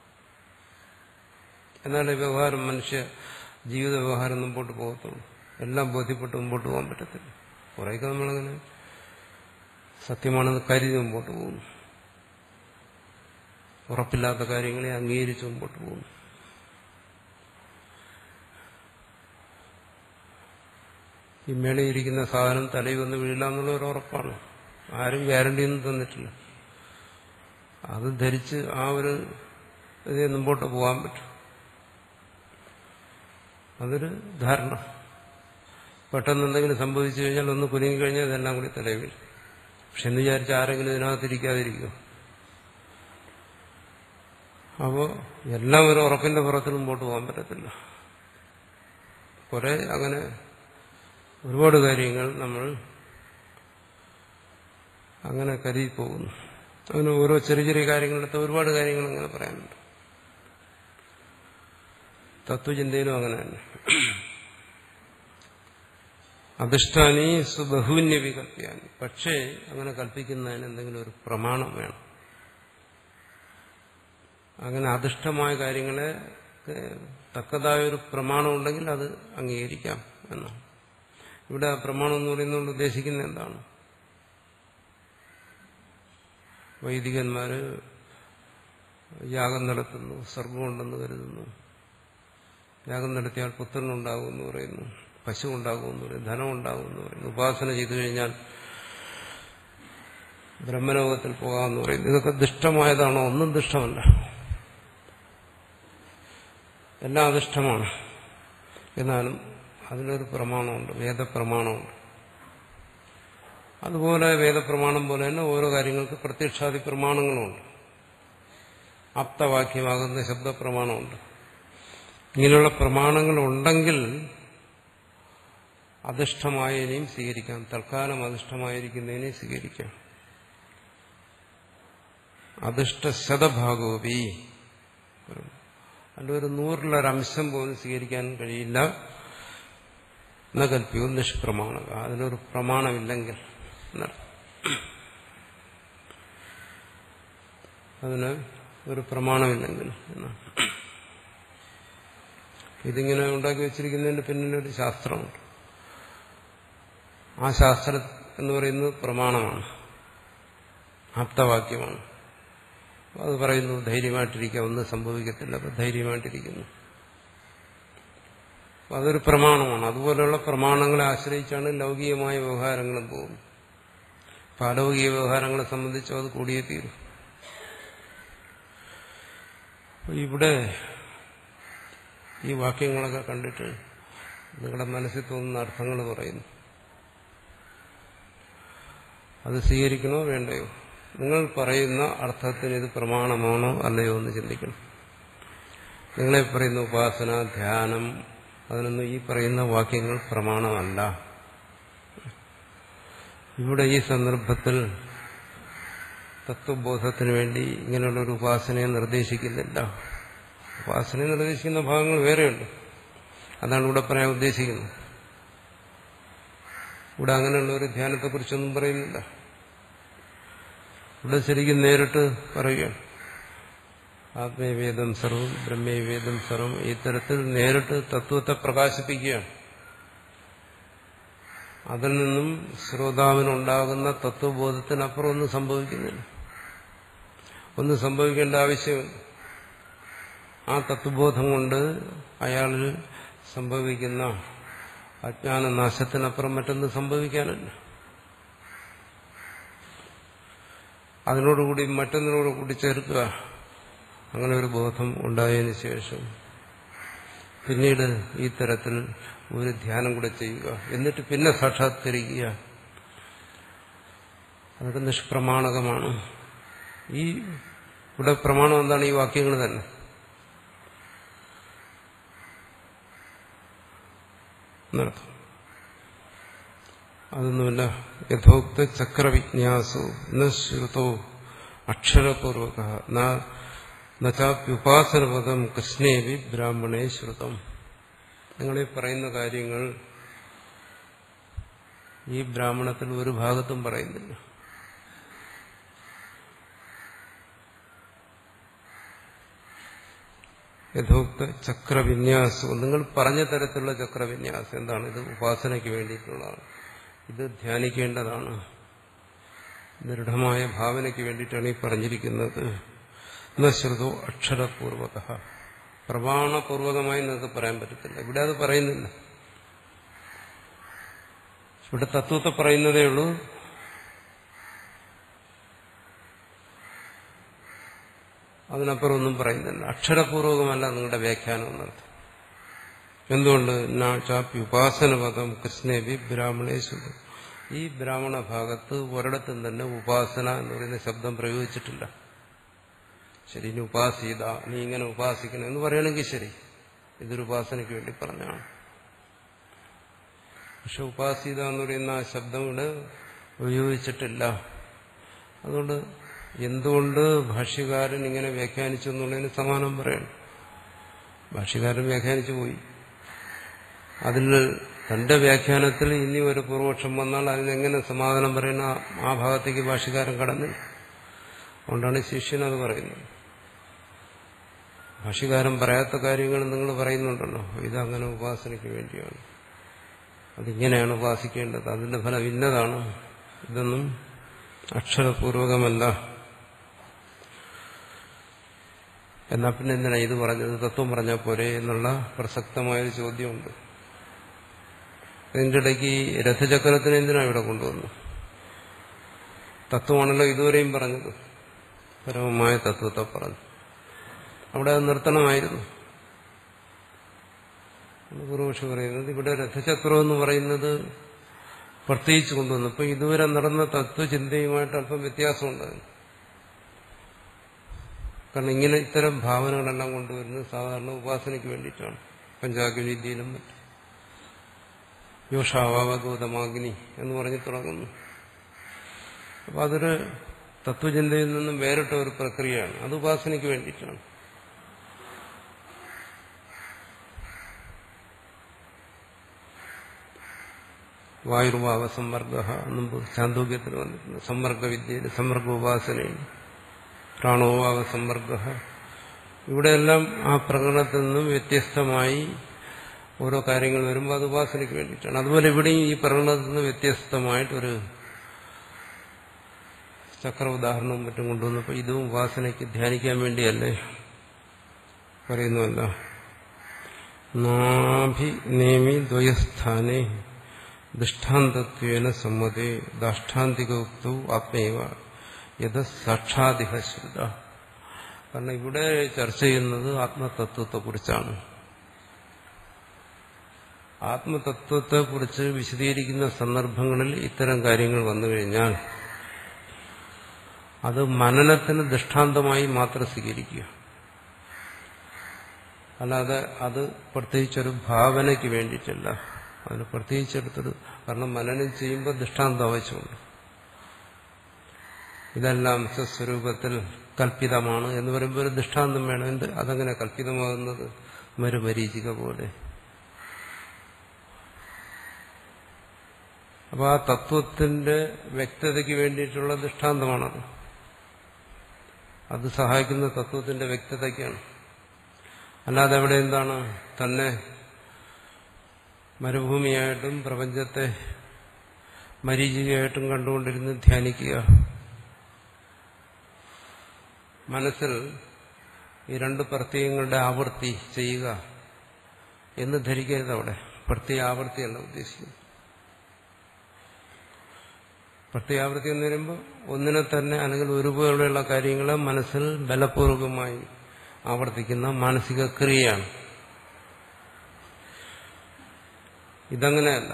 എന്നാൽ ഈ വ്യവഹാരം മനുഷ്യ ജീവിത വ്യവഹാരം മുമ്പോട്ട് പോകത്തുള്ളൂ എല്ലാം ബോധ്യപ്പെട്ട് മുമ്പോട്ട് പോകാൻ പറ്റത്തില്ല കുറേയൊക്കെ നമ്മളങ്ങനെ സത്യമാണെന്ന് കരുതി മുമ്പോട്ട് പോകുന്നു ഉറപ്പില്ലാത്ത കാര്യങ്ങളെ അംഗീകരിച്ച് മുമ്പോട്ട് പോകുന്നു ഈ മേളയിരിക്കുന്ന സാധനം തലയിൽ വന്ന് വീഴില്ല എന്നുള്ള ഒരു ഉറപ്പാണ് ആരും ഗ്യാരണ്ടിയൊന്നും തന്നിട്ടില്ല അത് ധരിച്ച് ആ ഒരു ഇത് മുമ്പോട്ട് പോകാൻ പറ്റും അതൊരു ധാരണ പെട്ടെന്ന് എന്തെങ്കിലും സംഭവിച്ചു കഴിഞ്ഞാൽ ഒന്ന് കുലുങ്ങി കഴിഞ്ഞാൽ ഇതെല്ലാം കൂടി തലയിൽ വീഴും പക്ഷെ എന്ന് വിചാരിച്ച് ആരെങ്കിലും ഇതിനകത്തിരിക്കാതിരിക്കും അപ്പോൾ എല്ലാം ഒരു ഉറപ്പിന്റെ പുറത്ത് മുമ്പോട്ട് പോകാൻ പറ്റത്തില്ല കുറെ അങ്ങനെ ഒരുപാട് കാര്യങ്ങൾ നമ്മൾ അങ്ങനെ കരുതി പോകുന്നു അങ്ങനെ ഓരോ ചെറിയ ചെറിയ കാര്യങ്ങളെടുത്ത് ഒരുപാട് കാര്യങ്ങൾ അങ്ങനെ പറയാനുണ്ട് തത്വചിന്തയിലും അങ്ങനെ തന്നെ അധിഷ്ഠാനി സുബഹുന്യ വികല്പ്യാനി പക്ഷേ അങ്ങനെ കൽപ്പിക്കുന്നതിന് എന്തെങ്കിലും ഒരു പ്രമാണം വേണം അങ്ങനെ അധിഷ്ഠമായ കാര്യങ്ങളെ തക്കതായ ഒരു പ്രമാണം ഉണ്ടെങ്കിൽ അത് അംഗീകരിക്കാം എന്നാണ് ഇവിടെ ആ പ്രമാണം എന്ന് പറയുന്നത് ഉദ്ദേശിക്കുന്നത് എന്താണ് വൈദികന്മാര് യാഗം നടത്തുന്നു സ്വർഗമുണ്ടെന്ന് കരുതുന്നു യാഗം നടത്തിയാൽ പുത്രനുണ്ടാകുമെന്ന് പറയുന്നു പശു ഉണ്ടാകുമെന്ന് പറയുന്നു ധനം ഉണ്ടാകുമെന്ന് പറയുന്നു ഉപാസന ചെയ്തു കഴിഞ്ഞാൽ ബ്രഹ്മലോകത്തിൽ പോകാമെന്ന് പറയുന്നു ഇതൊക്കെ ദുഷ്ടമായതാണോ ഒന്നും ദുഷ്ടമല്ല എല്ലാം അധിഷ്ഠമാണ് എന്നാലും അതിനൊരു പ്രമാണമുണ്ട് വേദപ്രമാണമുണ്ട് അതുപോലെ വേദപ്രമാണം പോലെ തന്നെ ഓരോ കാര്യങ്ങൾക്ക് പ്രത്യക്ഷാദി പ്രമാണങ്ങളുമുണ്ട് ആപ്തവാക്യമാകുന്ന ശബ്ദപ്രമാണമുണ്ട് ഇങ്ങനെയുള്ള പ്രമാണങ്ങൾ ഉണ്ടെങ്കിൽ അധിഷ്ഠമായതിനെയും സ്വീകരിക്കാം തൽക്കാലം അധിഷ്ഠമായിരിക്കുന്നതിനെയും സ്വീകരിക്കാം അധിഷ്ഠ ശതഭാഗോപി അതിൻ്റെ ഒരു നൂറിലൊരംശം പോലും സ്വീകരിക്കാൻ കഴിയില്ല എന്ന കൽപ്പിയും നിഷ്പ്രമാണക അതിനൊരു പ്രമാണമില്ലെങ്കിൽ അതിന് ഒരു പ്രമാണമില്ലെങ്കിൽ എന്നാണ് ഇതിങ്ങനെ ഉണ്ടാക്കി വെച്ചിരിക്കുന്നതിന്റെ പിന്നിലൊരു ശാസ്ത്രമുണ്ട് ആ ശാസ്ത്രം എന്ന് പറയുന്നത് പ്രമാണമാണ് ആപ്തവാക്യമാണ് അത് പറയുന്നു ധൈര്യമായിട്ടിരിക്കുക ഒന്നും സംഭവിക്കത്തില്ല അപ്പൊ ധൈര്യമായിട്ടിരിക്കുന്നു അതൊരു പ്രമാണമാണ് അതുപോലെയുള്ള പ്രമാണങ്ങളെ ആശ്രയിച്ചാണ് ലൗകികമായ വ്യവഹാരങ്ങളും പോകുന്നത് അപ്പൊ അലൗകിക വ്യവഹാരങ്ങളെ സംബന്ധിച്ചോ അത് കൂടിയേ തീരും ഇവിടെ ഈ വാക്യങ്ങളൊക്കെ കണ്ടിട്ട് നിങ്ങളുടെ മനസ്സിൽ തോന്നുന്ന അർത്ഥങ്ങൾ പറയുന്നു അത് സ്വീകരിക്കണോ വേണ്ടയോ നിങ്ങൾ പറയുന്ന അർത്ഥത്തിന് ഇത് പ്രമാണമാണോ അല്ലയോ എന്ന് ചിന്തിക്കണം നിങ്ങളെ പറയുന്ന ഉപാസന ധ്യാനം അതിനൊന്നും ഈ പറയുന്ന വാക്യങ്ങൾ പ്രമാണമല്ല ഇവിടെ ഈ സന്ദർഭത്തിൽ തത്വബോധത്തിന് വേണ്ടി ഇങ്ങനെയുള്ള ഒരു ഉപാസനയെ നിർദ്ദേശിക്കുന്നില്ല ഉപാസനയെ നിർദ്ദേശിക്കുന്ന ഭാഗങ്ങൾ വേറെയുണ്ട് അതാണ് ഇവിടെ പറയാൻ ഉദ്ദേശിക്കുന്നത് ഇവിടെ അങ്ങനെയുള്ള ഒരു ധ്യാനത്തെക്കുറിച്ചൊന്നും പറയുന്നില്ല ഇവിടെ ശരിക്കും നേരിട്ട് പറയുകയാണ് ആത്മീയവേദം സർവം ബ്രഹ്മവേദം സർവം ഈ തരത്തിൽ നേരിട്ട് തത്വത്തെ പ്രകാശിപ്പിക്കുകയാണ് അതിൽ നിന്നും ശ്രോതാവിനുണ്ടാകുന്ന തത്വബോധത്തിനപ്പുറം ഒന്നും സംഭവിക്കുന്നില്ല ഒന്നും സംഭവിക്കേണ്ട ആവശ്യമില്ല ആ തത്വബോധം കൊണ്ട് അയാളിൽ സംഭവിക്കുന്ന അജ്ഞാനനാശത്തിനപ്പുറം മറ്റൊന്നും സംഭവിക്കാനില്ല അതിനോടുകൂടി മറ്റൊന്നിനോട് കൂടി ചേർക്കുക അങ്ങനെ ഒരു ബോധം ഉണ്ടായതിനു ശേഷം പിന്നീട് ഈ തരത്തിൽ ഒരു ധ്യാനം കൂടെ ചെയ്യുക എന്നിട്ട് പിന്നെ സാക്ഷാത്കരിക്കുക അതൊക്കെ നിഷ്പ്രമാണകമാണ് ഈ ഇവിടെ പ്രമാണം എന്താണ് ഈ വാക്യങ്ങൾ തന്നെ എന്നർത്ഥം അതൊന്നുമില്ല യഥോക്ത ചക്രവിജ്ഞാസോ ന ശ്രുതോ അക്ഷരപൂർവക നചാപ്യുപാസനപദം കൃഷ്ണേവി ബ്രാഹ്മണേ ശ്രുതം നിങ്ങളീ പറയുന്ന കാര്യങ്ങൾ ഈ ബ്രാഹ്മണത്തിൽ ഒരു ഭാഗത്തും പറയുന്നില്ല യഥോക്ത ചക്രവിന്യാസം നിങ്ങൾ പറഞ്ഞ തരത്തിലുള്ള ചക്രവിന്യാസം എന്താണ് ഇത് ഉപാസനയ്ക്ക് വേണ്ടിയിട്ടുള്ളതാണ് ഇത് ധ്യാനിക്കേണ്ടതാണ് ദൃഢമായ ഭാവനയ്ക്ക് വേണ്ടിയിട്ടാണ് ഈ പറഞ്ഞിരിക്കുന്നത് ശ്രുതോ അക്ഷരപൂർവക പ്രമാണപൂർവകമായി നിങ്ങൾക്ക് പറയാൻ പറ്റത്തില്ല ഇവിടെ അത് പറയുന്നില്ല ഇവിടെ തത്വത്തെ പറയുന്നതേ ഉള്ളൂ അതിനപ്പുറം ഒന്നും പറയുന്നില്ല അക്ഷരപൂർവകമല്ല നിങ്ങളുടെ വ്യാഖ്യാനം എന്നർത്ഥം എന്തുകൊണ്ട് ചാപ്പി ഉപാസനപദം കൃഷ്ണേബി ബ്രാഹ്മണേശ്വരം ഈ ബ്രാഹ്മണ ഭാഗത്ത് ഒരിടത്തും തന്നെ ഉപാസന എന്ന് പറയുന്ന ശബ്ദം പ്രയോഗിച്ചിട്ടില്ല ശരി ഇനി ഉപാസീത നീ ഇങ്ങനെ ഉപാസിക്കണം എന്ന് പറയുകയാണെങ്കിൽ ശരി ഇതൊരു ഉപാസനയ്ക്ക് വേണ്ടി പറഞ്ഞാണ് പക്ഷെ ഉപാസീത എന്ന് പറയുന്ന ആ ശബ്ദം ഇവിടെ ഉപയോഗിച്ചിട്ടില്ല അതുകൊണ്ട് എന്തുകൊണ്ട് ഭാഷ്യകാരൻ ഇങ്ങനെ വ്യാഖ്യാനിച്ചു എന്നുള്ളതിന് സമാനം പറയണം ഭാഷ്യകാരൻ വ്യാഖ്യാനിച്ചു പോയി അതിൽ തന്റെ വ്യാഖ്യാനത്തിൽ ഇനി ഒരു പൂർവപക്ഷം വന്നാൽ അതിനെങ്ങനെ സമാധാനം പറയുന്ന ആ- ആ ഭാഗത്തേക്ക് ഭാഷ്യകാരൻ കടന്നില്ല അതുകൊണ്ടാണ് ശിഷ്യൻ അത് പറയുന്നത് ഭാഷ്യകാരൻ പറയാത്ത കാര്യങ്ങൾ നിങ്ങൾ പറയുന്നുണ്ടല്ലോ ഇതങ്ങനെ ഉപാസനയ്ക്ക് വേണ്ടിയാണ് അതിങ്ങനെയാണ് ഉപാസിക്കേണ്ടത് അതിന്റെ ഫലം ഇന്നതാണ് ഇതൊന്നും അക്ഷരപൂർവകമല്ല എന്നാ പിന്നെ എന്തിനാ ഇത് പറഞ്ഞത് തത്വം പറഞ്ഞാൽ പോരെ എന്നുള്ള പ്രസക്തമായൊരു ചോദ്യമുണ്ട് ഇതിന്റെ ഇടയ്ക്ക് ഈ രഥചക്രത്തിന് എന്തിനാ ഇവിടെ കൊണ്ടുവന്നു തത്വമാണല്ലോ ഇതുവരെയും പറഞ്ഞത് പരമമായ തത്വത്തെ പറഞ്ഞു അവിടെ അത് നിർത്തണമായിരുന്നു പൂർവപക്ഷി പറയുന്നത് ഇവിടെ രഥചക്രം എന്ന് പറയുന്നത് പ്രത്യേകിച്ച് കൊണ്ടുവന്നു അപ്പൊ ഇതുവരെ നടന്ന തത്വചിന്തയുമായിട്ട് അല്പം വ്യത്യാസമുണ്ട് കാരണം ഇങ്ങനെ ഇത്തരം ഭാവനകളെല്ലാം കൊണ്ടുവരുന്നത് സാധാരണ ഉപാസനയ്ക്ക് വേണ്ടിയിട്ടാണ് പഞ്ചാഗ്നി വിദ്യയിലും മറ്റും യോഷാവാവഗോതമാഗ്നി എന്ന് പറഞ്ഞ് തുടങ്ങുന്നു അപ്പൊ അതൊരു തത്വചിന്തയിൽ നിന്നും വേറിട്ട ഒരു പ്രക്രിയയാണ് അത് ഉപാസനയ്ക്ക് വേണ്ടിയിട്ടാണ് വായുർഭാവ സമ്പർഗ മുമ്പ് ചാന്തോക്യത്തിൽ വന്നിട്ടുണ്ട് സമ്പർക്കവിദ്യയിൽ സമ്പർക്ക ഉപാസനയിൽ പ്രാണോഭാവ സമ്പർഗ ഇവിടെയെല്ലാം ആ പ്രകടനത്തിൽ നിന്നും വ്യത്യസ്തമായി ഓരോ കാര്യങ്ങൾ വരുമ്പോൾ അത് ഉപാസനയ്ക്ക് വേണ്ടിയിട്ടാണ് അതുപോലെ ഇവിടെയും ഈ പ്രകടനത്തിൽ നിന്ന് വ്യത്യസ്തമായിട്ടൊരു ചക്ര ഉദാഹരണവും മറ്റും കൊണ്ടുവന്നപ്പോൾ ഇതും ഉപാസനയ്ക്ക് ധ്യാനിക്കാൻ വേണ്ടിയല്ലേ പറയുന്നുവല്ല നാഭി നേമി ദ്വയസ്ഥാനെ ദൃഷ്ടാന്തത്വേന സമ്മതേ ദാഷ്ടാന്തിക ഉക്തൗ ആത്മേവ യഥ സാക്ഷാധിക ശ്രുത കാരണം ഇവിടെ ചർച്ച ചെയ്യുന്നത് ആത്മതത്വത്തെക്കുറിച്ചാണ് ആത്മതത്വത്തെക്കുറിച്ച് വിശദീകരിക്കുന്ന സന്ദർഭങ്ങളിൽ ഇത്തരം കാര്യങ്ങൾ വന്നു കഴിഞ്ഞാൽ അത് മനനത്തിന് ദൃഷ്ടാന്തമായി മാത്രം സ്വീകരിക്കുക അല്ലാതെ അത് പ്രത്യേകിച്ചൊരു ഭാവനയ്ക്ക് വേണ്ടിയിട്ടല്ല അതിന് പ്രത്യേകിച്ചെടുത്തൊരു കാരണം മനനം ചെയ്യുമ്പോൾ ദൃഷ്ടാന്തം ആവശ്യമുണ്ട് ഇതെല്ലാം സ്വസ്വരൂപത്തിൽ കൽപ്പിതമാണ് എന്ന് പറയുമ്പോൾ ഒരു ദൃഷ്ടാന്തം വേണം എന്ത് അതങ്ങനെ കൽപ്പിതമാകുന്നത് മരുമരീചിക പോലെ അപ്പൊ ആ തത്വത്തിന്റെ വ്യക്തതയ്ക്ക് വേണ്ടിയിട്ടുള്ള ദൃഷ്ടാന്തമാണത് അത് സഹായിക്കുന്ന തത്വത്തിന്റെ വ്യക്തതയ്ക്കാണ് അല്ലാതെ അവിടെ എന്താണ് തന്നെ മരുഭൂമിയായിട്ടും പ്രപഞ്ചത്തെ മരീചികയായിട്ടും കണ്ടുകൊണ്ടിരുന്ന് ധ്യാനിക്കുക മനസ്സിൽ ഈ രണ്ട് പ്രത്യയങ്ങളുടെ ആവൃത്തി ചെയ്യുക എന്ന് ധരിക്കരുത് അവിടെ പ്രത്യേക ആവൃത്തിയല്ല ഉദ്ദേശിക്കുന്നത് പ്രത്യാവൃത്തി എന്ന് പറയുമ്പോൾ ഒന്നിനെ തന്നെ അല്ലെങ്കിൽ ഒരുപോലെയുള്ള കാര്യങ്ങളെ മനസ്സിൽ ബലപൂർവകമായി ആവർത്തിക്കുന്ന മാനസിക ക്രിയയാണ് ഇതങ്ങനെയല്ല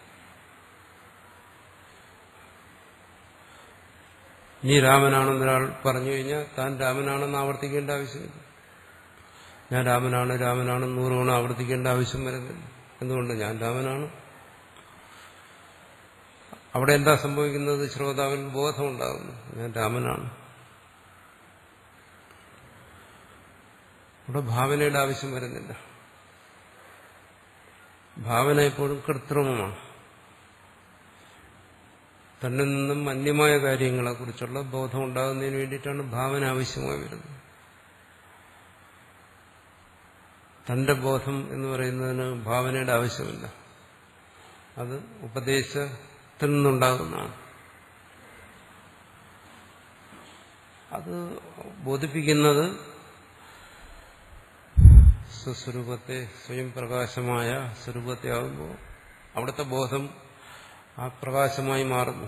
നീ രാമനാണെന്ന് ഒരാൾ പറഞ്ഞു കഴിഞ്ഞാൽ താൻ രാമനാണെന്ന് ആവർത്തിക്കേണ്ട ആവശ്യമില്ല ഞാൻ രാമനാണ് രാമനാണ് നൂറ് തവണ ആവർത്തിക്കേണ്ട ആവശ്യം വരുന്നില്ല എന്തുകൊണ്ട് ഞാൻ രാമനാണ് അവിടെ എന്താ സംഭവിക്കുന്നത് ശ്രോതാവിൽ ബോധമുണ്ടാകുന്നു ഞാൻ രാമനാണ് അവിടെ ഭാവനയുടെ ആവശ്യം വരുന്നില്ല ഭാവന എപ്പോഴും കൃത്രിമമാണ് തന്നിൽ നിന്നും അന്യമായ കാര്യങ്ങളെക്കുറിച്ചുള്ള ബോധം ഉണ്ടാകുന്നതിന് വേണ്ടിയിട്ടാണ് ഭാവന ആവശ്യമായി വരുന്നത് തന്റെ ബോധം എന്ന് പറയുന്നതിന് ഭാവനയുടെ ആവശ്യമില്ല അത് ഉപദേശത്തിൽ നിന്നുണ്ടാകുന്നതാണ് അത് ബോധിപ്പിക്കുന്നത് സ്വസ്വരൂപത്തെ സ്വയം പ്രകാശമായ സ്വരൂപത്തെ ആകുമ്പോൾ അവിടുത്തെ ബോധം ആ പ്രകാശമായി മാറുന്നു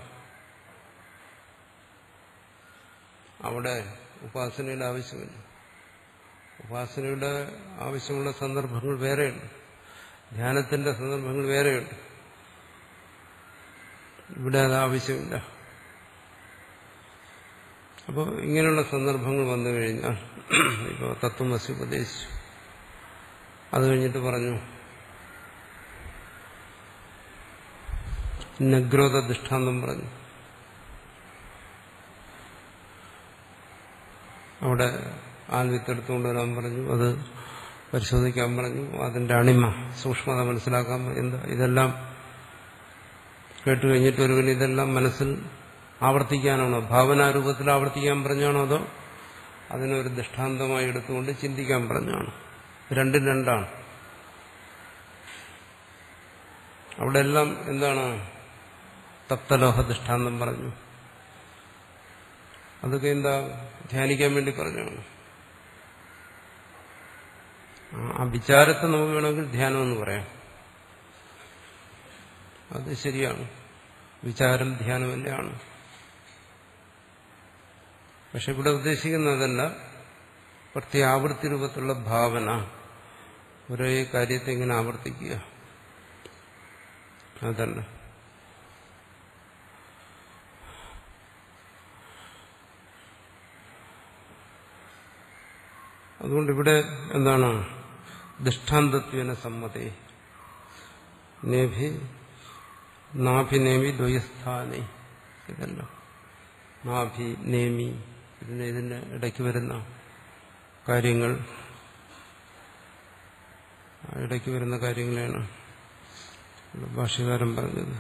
അവിടെ ഉപാസനയുടെ ആവശ്യമില്ല ഉപാസനയുടെ ആവശ്യമുള്ള സന്ദർഭങ്ങൾ വേറെയുണ്ട് ധ്യാനത്തിന്റെ സന്ദർഭങ്ങൾ വേറെയുണ്ട് ഇവിടെ അത് ആവശ്യമില്ല അപ്പോൾ ഇങ്ങനെയുള്ള സന്ദർഭങ്ങൾ വന്നു കഴിഞ്ഞാൽ ഇപ്പോൾ തത്വമസി ഉപദേശിച്ചു അത് കഴിഞ്ഞിട്ട് പറഞ്ഞു നഗ്രോധ ദൃഷ്ടാന്തം പറഞ്ഞു അവിടെ ആൽവിത്തെടുത്തുകൊണ്ട് വരാൻ പറഞ്ഞു അത് പരിശോധിക്കാൻ പറഞ്ഞു അതിന്റെ അണിമ സൂക്ഷ്മത മനസ്സിലാക്കാൻ എന്താ ഇതെല്ലാം കേട്ട് കഴിഞ്ഞിട്ട് ഒരുവൻ ഇതെല്ലാം മനസ്സിൽ ആവർത്തിക്കാനാണോ ഭാവനാരൂപത്തിൽ ആവർത്തിക്കാൻ പറഞ്ഞാണോ അതോ അതിനൊരു ദൃഷ്ടാന്തമായി എടുത്തുകൊണ്ട് ചിന്തിക്കാൻ പറഞ്ഞാണ് രണ്ടും രണ്ടാണ് അവിടെ എല്ലാം എന്താണ് തപ്തലോഹ ദൃഷ്ടാന്തം പറഞ്ഞു അതൊക്കെ എന്താ ധ്യാനിക്കാൻ വേണ്ടി പറഞ്ഞാണ് ആ വിചാരത്തെ നമുക്ക് വേണമെങ്കിൽ ധ്യാനം എന്ന് പറയാം അത് ശരിയാണ് വിചാരം ധ്യാനമല്ലാണ് പക്ഷെ ഇവിടെ ഉദ്ദേശിക്കുന്നതല്ല പ്രത്യാവൃത്തി രൂപത്തിലുള്ള ഭാവന ഒരേ കാര്യത്തെ ഇങ്ങനെ ആവർത്തിക്കുക അതല്ല അതുകൊണ്ട് ഇവിടെ എന്താണ് ദൃഷ്ടാന്തത്വന സമ്മതേ നേഭി നാഭിനേമി ദ്വയസ്ഥാനെ ഇതല്ല നാഭി നേമി ഇതിന് ഇതിന്റെ ഇടയ്ക്ക് വരുന്ന കാര്യങ്ങൾ ഇടയ്ക്ക് വരുന്ന കാര്യങ്ങളാണ് ഭാഷ്യകാരൻ പറഞ്ഞത്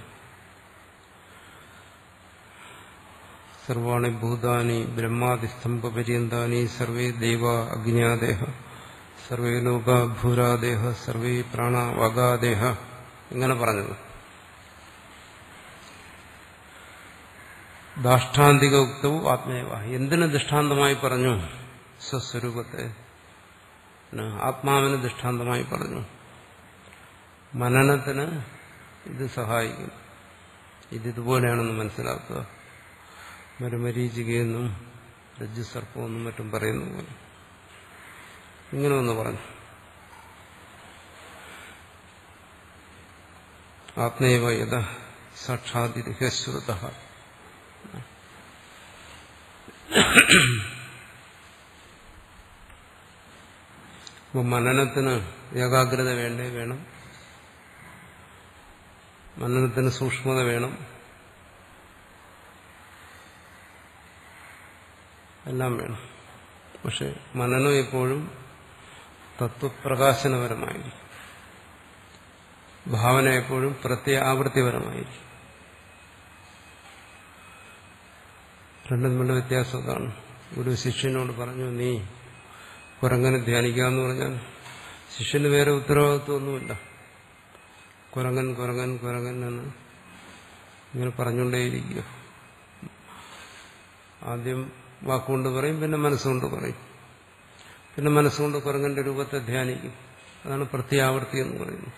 സർവാണി ഭൂതാനി ബ്രഹ്മാതിസ്തംഭപര്യന്താനി സർവേ ദൈവ അജ്ഞാദേഹ സർവേ ലോക ഭൂരാദേഹ സർവേ പ്രാണ വഗാദേഹ ഇങ്ങനെ പറഞ്ഞത് ദാഷ്ടാന്തിക ഉക്തവും ആത്മേവ എന്തിനു ദൃഷ്ടാന്തമായി പറഞ്ഞു സ്വസ്വരൂപത്തെ ആത്മാവിന് ദൃഷ്ടാന്തമായി പറഞ്ഞു മനനത്തിന് ഇത് സഹായിക്കും ഇതിതുപോലെയാണെന്ന് മനസ്സിലാക്കുക മരുമരീചികയെന്നും രജ്ജുസർപ്പമെന്നും മറ്റും പറയുന്ന പോലെ ഇങ്ങനെ ഒന്ന് പറഞ്ഞു ആത്മേവ യഥ സാക്ഷാതിരിഹശ്രുത അപ്പോൾ മനനത്തിന് ഏകാഗ്രത വേണ്ടേ വേണം മനനത്തിന് സൂക്ഷ്മത വേണം എല്ലാം വേണം പക്ഷെ മനനം എപ്പോഴും തത്വപ്രകാശനപരമായിരിക്കും ഭാവന എപ്പോഴും പ്രത്യാവൃത്തിപരമായിരിക്കും രണ്ടും തമ്മിലുള്ള വ്യത്യാസം അതാണ് ഒരു ശിഷ്യനോട് പറഞ്ഞു നീ കുരങ്ങനെ ധ്യാനിക്കാന്ന് പറഞ്ഞാൽ ശിഷ്യന് വേറെ ഉത്തരവാദിത്വമൊന്നുമില്ല കുരങ്ങൻ കുരങ്ങൻ കുരങ്ങൻ എന്ന് ഇങ്ങനെ പറഞ്ഞുകൊണ്ടേയിരിക്കുക ആദ്യം വാക്കുകൊണ്ട് പറയും പിന്നെ മനസ്സുകൊണ്ട് പറയും പിന്നെ മനസ്സുകൊണ്ട് കുരങ്ങന്റെ രൂപത്തെ ധ്യാനിക്കും അതാണ് പ്രത്യാവർത്തി എന്ന് പറയുന്നത്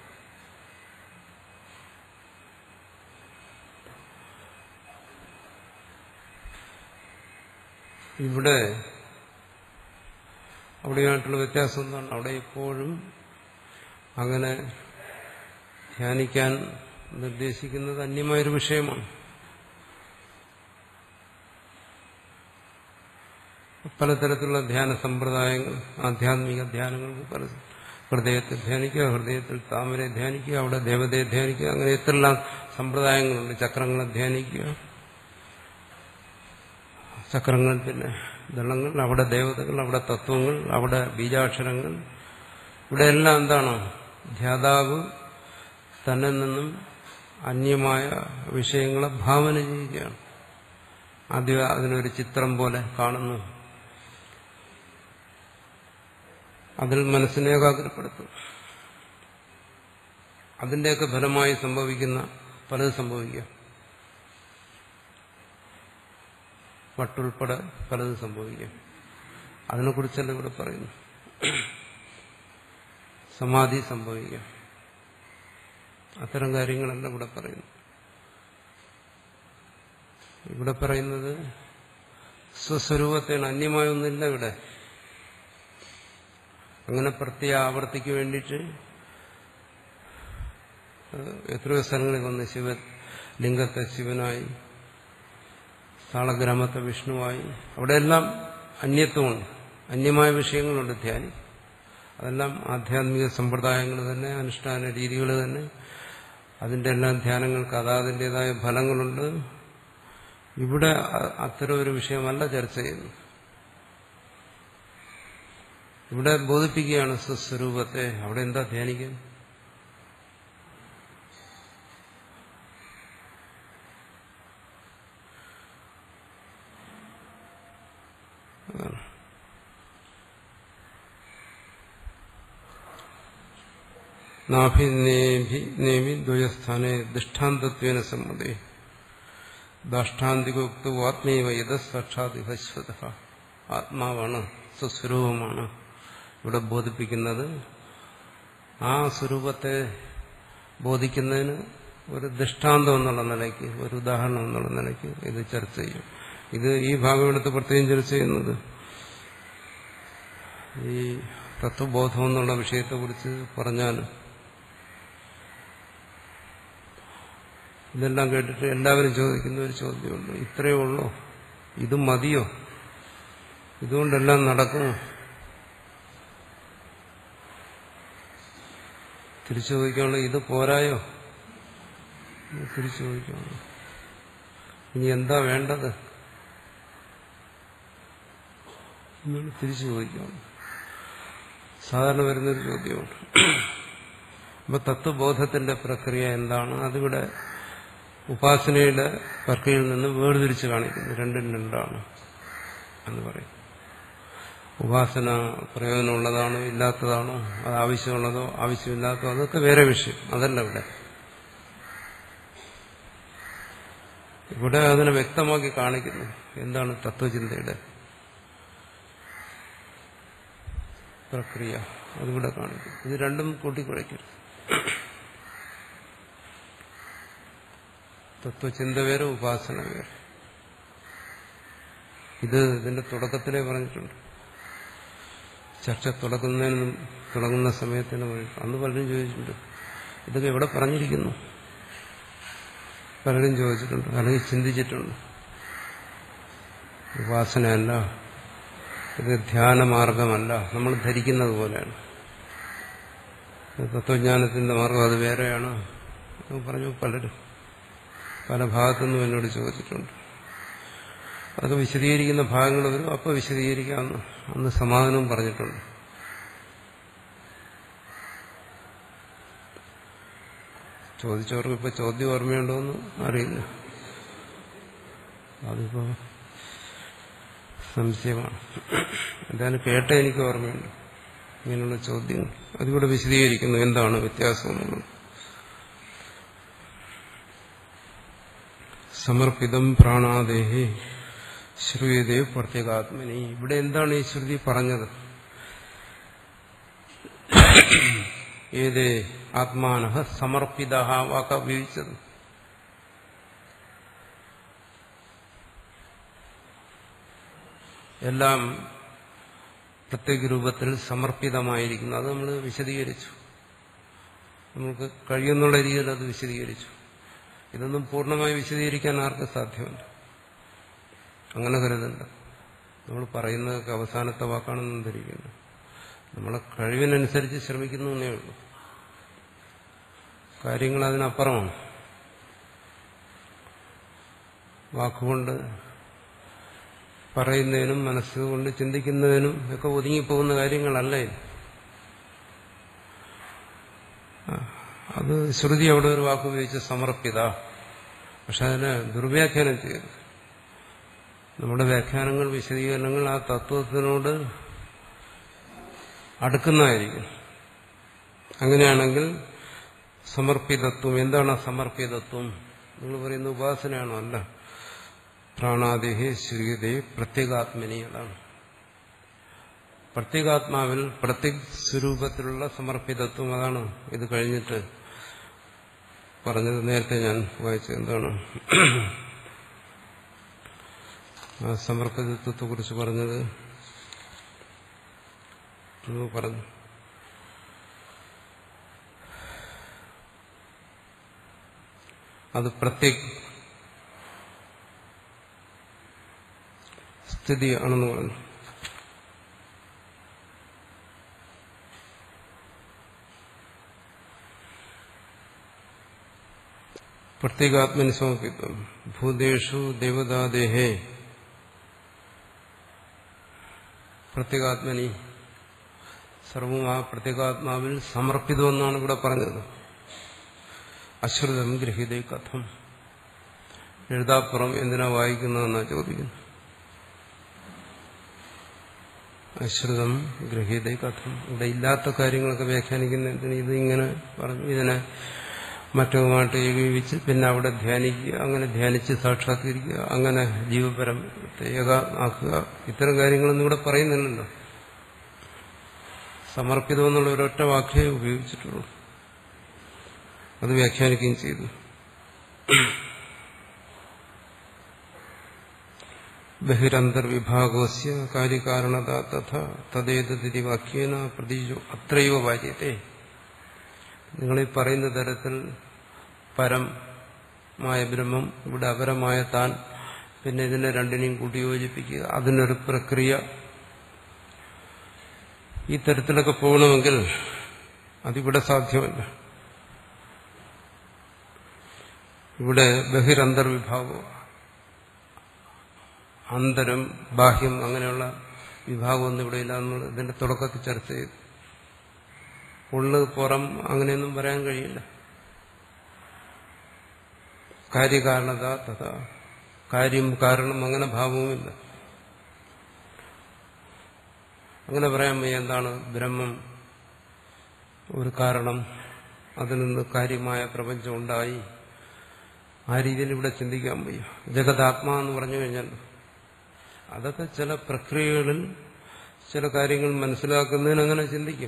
ഇവിടെ അവിടെയായിട്ടുള്ള വ്യത്യാസം എന്താണ് അവിടെ ഇപ്പോഴും അങ്ങനെ ധ്യാനിക്കാൻ നിർദ്ദേശിക്കുന്നത് അന്യമായൊരു വിഷയമാണ് പലതരത്തിലുള്ള ധ്യാന സമ്പ്രദായങ്ങൾ ആധ്യാത്മിക ധ്യാനങ്ങൾക്ക് പല ഹൃദയത്തിൽ ധ്യാനിക്കുക ഹൃദയത്തിൽ താമരെ ധ്യാനിക്കുക അവിടെ ദേവതയെ ധ്യാനിക്കുക അങ്ങനെ എത്രയെല്ലാം സമ്പ്രദായങ്ങളുണ്ട് ചക്രങ്ങളെ ധ്യാനിക്കുക ചക്രങ്ങൾ പിന്നെ ദളങ്ങൾ അവിടെ ദേവതകൾ അവിടെ തത്വങ്ങൾ അവിടെ ബീജാക്ഷരങ്ങൾ ഇവിടെ എല്ലാം എന്താണ് ധ്യാതാവ് തന്നിൽ നിന്നും അന്യമായ വിഷയങ്ങളെ ഭാവന ചെയ്യുകയാണ് ആദ്യം അതിനൊരു ചിത്രം പോലെ കാണുന്നു അതിൽ മനസ്സിനെ ഏകാഗ്രപ്പെടുത്തും അതിന്റെയൊക്കെ ഫലമായി സംഭവിക്കുന്ന പലത് സംഭവിക്കാം വട്ടുൾപ്പെടെ പലതും സംഭവിക്കാം അതിനെക്കുറിച്ചല്ല ഇവിടെ പറയുന്നു സമാധി സംഭവിക്കാം അത്തരം കാര്യങ്ങളല്ല ഇവിടെ പറയുന്നു ഇവിടെ പറയുന്നത് സ്വസ്വരൂപത്തിന് അന്യമായൊന്നുമില്ല ഇവിടെ അങ്ങനെ പ്രത്യാവർത്തിക്ക് വേണ്ടിയിട്ട് എത്രയോ സ്ഥലങ്ങളിൽ വന്ന് ശിവൻ ലിംഗത്തെ ശിവനായി താളഗ്രാമത്തെ വിഷ്ണുവായി അവിടെയെല്ലാം അന്യത്വമുണ്ട് അന്യമായ വിഷയങ്ങളുണ്ട് ധ്യാനി അതെല്ലാം ആധ്യാത്മിക സമ്പ്രദായങ്ങൾ തന്നെ അനുഷ്ഠാന രീതികൾ തന്നെ അതിൻ്റെ എല്ലാം ധ്യാനങ്ങൾക്ക് അതാതിൻ്റെതായ ഫലങ്ങളുണ്ട് ഇവിടെ അത്തരം ഒരു വിഷയമല്ല ചർച്ച ചെയ്യുന്നത് ഇവിടെ ബോധിപ്പിക്കുകയാണ് സ്വസ്വരൂപത്തെ അവിടെ എന്താ ധ്യാനിക്കാൻ അതാണ് നാഭിനേഭി ദ്വയസ്ഥാനെ ദൃഷ്ടാന്തത്വേന സമ്മതേ ദാഷ്ടാന്തികോക്ത ആത്മീയവ യഥ സാക്ഷാത് വിഭസ്വത ആത്മാവാണ് സ്വസ്വരൂപമാണ് ഇവിടെ ബോധിപ്പിക്കുന്നത് ആ സ്വരൂപത്തെ ബോധിക്കുന്നതിന് ഒരു ദൃഷ്ടാന്തം എന്നുള്ള നിലയ്ക്ക് ഒരു ഉദാഹരണം എന്നുള്ള നിലയ്ക്ക് ഇത് ചർച്ച ചെയ്യും ഇത് ഈ ഭാഗം എടുത്ത് പ്രത്യേകം ചർച്ച ചെയ്യുന്നത് ഈ തത്വബോധം എന്നുള്ള വിഷയത്തെക്കുറിച്ച് പറഞ്ഞാൽ ഇതെല്ലാം കേട്ടിട്ട് എല്ലാവരും ചോദിക്കുന്ന ഒരു ചോദ്യമുണ്ട് ഇത്രയേ ഉള്ളോ ഇത് മതിയോ ഇതുകൊണ്ടെല്ലാം നടക്കുമോ തിരിച്ചു ചോദിക്കാനുള്ള ഇത് പോരായോ തിരിച്ചു ചോദിക്കാനുള്ള ഇനി എന്താ വേണ്ടത് എന്നാണ് തിരിച്ചു ചോദിക്കാനുള്ളത് സാധാരണ വരുന്നൊരു ചോദ്യമാണ് അപ്പൊ തത്വബോധത്തിന്റെ പ്രക്രിയ എന്താണ് അതിവിടെ ഉപാസനയുടെ പ്രക്രിയയിൽ നിന്ന് വേർതിരിച്ച് കാണിക്കുന്നു രണ്ടും രണ്ടാണ് എന്ന് പറയും ഉപാസന പ്രയോജനമുള്ളതാണോ ഇല്ലാത്തതാണോ അത് ആവശ്യമുള്ളതോ ആവശ്യമില്ലാത്തതോ അതൊക്കെ വേറെ വിഷയം അതല്ല ഇവിടെ ഇവിടെ അതിനെ വ്യക്തമാക്കി കാണിക്കുന്നു എന്താണ് തത്വചിന്തയുടെ പ്രക്രിയ അതിവിടെ കാണിക്കും ഇത് രണ്ടും കൂട്ടിക്കുഴയ്ക്കരുത് തത്വചിന്ത വേറെ ഉപാസന വേറെ ഇത് ഇതിന്റെ തുടക്കത്തിലേ പറഞ്ഞിട്ടുണ്ട് ചർച്ച തുടങ്ങുന്നതിന് തുടങ്ങുന്ന സമയത്തിന് അന്ന് പലരും ചോദിച്ചിട്ടുണ്ട് ഇതൊക്കെ എവിടെ പറഞ്ഞിരിക്കുന്നു പലരും ചോദിച്ചിട്ടുണ്ട് അല്ലെങ്കിൽ ചിന്തിച്ചിട്ടുണ്ട് ഉപാസനയല്ല ഇത് ധ്യാനമാർഗമല്ല നമ്മൾ ധരിക്കുന്നത് പോലെയാണ് തത്വജ്ഞാനത്തിന്റെ മാർഗം അത് വേറെയാണ് എന്ന് പറഞ്ഞു പലരും പല ഭാഗത്തുനിന്നും എന്നോട് ചോദിച്ചിട്ടുണ്ട് അതൊക്കെ വിശദീകരിക്കുന്ന ഭാഗങ്ങൾ വരും അപ്പോൾ വിശദീകരിക്കാമെന്ന് അന്ന് സമാധാനവും പറഞ്ഞിട്ടുണ്ട് ചോദിച്ചവർക്ക് ഇപ്പൊ ചോദ്യം ഓർമ്മയുണ്ടോ എന്ന് അറിയില്ല അതിപ്പോ സംശയമാണ് എന്തായാലും കേട്ട എനിക്ക് ഓർമ്മയുണ്ട് ഇങ്ങനെയുള്ള ചോദ്യങ്ങൾ അതിവിടെ വിശദീകരിക്കുന്നു എന്താണ് വ്യത്യാസം എന്നുള്ളത് സമർപ്പിതം പ്രാണാദേഹി ശ്രുയതേ പ്രത്യേകാത്മനി ഇവിടെ എന്താണ് ഈ ശ്രുതി പറഞ്ഞത് ഏതേ ആത്മാന സമർപ്പിത വാക്ക ഉപയോഗിച്ചത് എല്ലാം പ്രത്യേക രൂപത്തിൽ സമർപ്പിതമായിരിക്കുന്നു അത് നമ്മൾ വിശദീകരിച്ചു നമുക്ക് കഴിയുന്നുള്ള രീതിയിൽ അത് വിശദീകരിച്ചു ഇതൊന്നും പൂർണ്ണമായി വിശദീകരിക്കാൻ ആർക്കും സാധ്യമല്ല അങ്ങനെ കരുതണ്ട നമ്മൾ പറയുന്നതൊക്കെ അവസാനത്തെ വാക്കാണെന്നും ധരിക്കുന്നു നമ്മളെ കഴിവിനനുസരിച്ച് ശ്രമിക്കുന്നു എന്നേ ഉള്ളൂ കാര്യങ്ങൾ അതിനപ്പുറമാണ് വാക്കുകൊണ്ട് പറയുന്നതിനും മനസ്സുകൊണ്ട് ചിന്തിക്കുന്നതിനും ഒക്കെ ഒതുങ്ങിപ്പോകുന്ന കാര്യങ്ങളല്ല ഇത് അത് ശ്രുതി അവിടെ ഒരു വാക്കുപയോഗിച്ച് സമർപ്പിത പക്ഷെ അതിനെ ദുർവ്യാഖ്യാനം ചെയ്തു നമ്മുടെ വ്യാഖ്യാനങ്ങൾ വിശദീകരണങ്ങൾ ആ തത്വത്തിനോട് അടുക്കുന്നതായിരിക്കും അങ്ങനെയാണെങ്കിൽ സമർപ്പിതത്വം എന്താണ് ആ സമർപ്പിതത്വം നിങ്ങൾ പറയുന്ന ഉപാസനയാണോ അല്ല പ്രാണാദേഹി ശ്രീയതേ പ്രത്യേകാത്മനി അതാണ് പ്രത്യേകാത്മാവിൽ പ്രത്യേക സ്വരൂപത്തിലുള്ള സമർപ്പിതത്വം അതാണ് ഇത് കഴിഞ്ഞിട്ട് പറഞ്ഞത് നേരത്തെ ഞാൻ വായിച്ചത് എന്താണ് ആ സമർപ്പിതത്വത്തെ കുറിച്ച് പറഞ്ഞത് പറഞ്ഞു അത് പ്രത്യേക സ്ഥിതി ആണെന്ന് പറഞ്ഞു പ്രത്യേകാത്മനി സമർപ്പിത്വം ഭൂതേഷു ദേവതാദേഹേ പ്രത്യേകാത്മനി സർവവും ആ പ്രത്യേകാത്മാവിൽ സമർപ്പിതമെന്നാണ് ഇവിടെ പറഞ്ഞത് അശ്രുതം ഗ്രഹീതേ കഥം എഴുതാപ്പുറം എന്തിനാ വായിക്കുന്നതെന്നാണ് ചോദിക്കുന്നത് അശ്രുതം ഗ്രഹീതേ കഥം ഇവിടെ ഇല്ലാത്ത കാര്യങ്ങളൊക്കെ വ്യാഖ്യാനിക്കുന്നതിന് ഇത് ഇങ്ങനെ പറഞ്ഞു ഇതിനെ മറ്റവുമായിട്ട് ഏകീപിച്ച് പിന്നെ അവിടെ ധ്യാനിക്കുക അങ്ങനെ ധ്യാനിച്ച് സാക്ഷാത്കരിക്കുക അങ്ങനെ ജീവപരത്തെ ഏകാക്കുക ഇത്തരം കാര്യങ്ങളൊന്നും ഇവിടെ പറയുന്നില്ലല്ലോ സമർപ്പിതം എന്നുള്ള ഒരൊറ്റ വാക്കേ ഉപയോഗിച്ചിട്ടുള്ളൂ അത് വ്യാഖ്യാനിക്കുകയും ചെയ്തു ബഹിരന്തർവിഭാഗസ്യ കാര്യകാരണത തഥ തദ്ദേതി വാക്യേന പ്രതീജോ അത്രയോ വാര്യത്തെ നിങ്ങൾ ഈ പറയുന്ന തരത്തിൽ പരമായ ബ്രഹ്മം ഇവിടെ അപരമായ താൻ പിന്നെ ഇതിനെ രണ്ടിനെയും കൂട്ടി യോജിപ്പിക്കുക അതിനൊരു പ്രക്രിയ ഈ തരത്തിലൊക്കെ പോകണമെങ്കിൽ അതിവിടെ സാധ്യമല്ല ഇവിടെ ബഹിരന്തർവിഭാഗം അന്തരം ബാഹ്യം അങ്ങനെയുള്ള വിഭാഗമൊന്നും ഇവിടെ ഇല്ല നമ്മൾ ഇതിന്റെ തുടക്കത്തിൽ ചർച്ച ചെയ്തു ഉള്ളു പുറം അങ്ങനെയൊന്നും പറയാൻ കഴിയില്ല കാര്യകാരണത തഥാ കാര്യം കാരണം അങ്ങനെ ഭാവവുമില്ല അങ്ങനെ പറയാൻ വയ്യ എന്താണ് ബ്രഹ്മം ഒരു കാരണം അതിൽ നിന്ന് കാര്യമായ പ്രപഞ്ചം ഉണ്ടായി ആ രീതിയിൽ ഇവിടെ ചിന്തിക്കാൻ വയ്യ ജഗതാത്മാ എന്ന് പറഞ്ഞു കഴിഞ്ഞാൽ അതൊക്കെ ചില പ്രക്രിയകളിൽ ചില കാര്യങ്ങൾ മനസ്സിലാക്കുന്നതിന് അങ്ങനെ ചിന്തിക്കും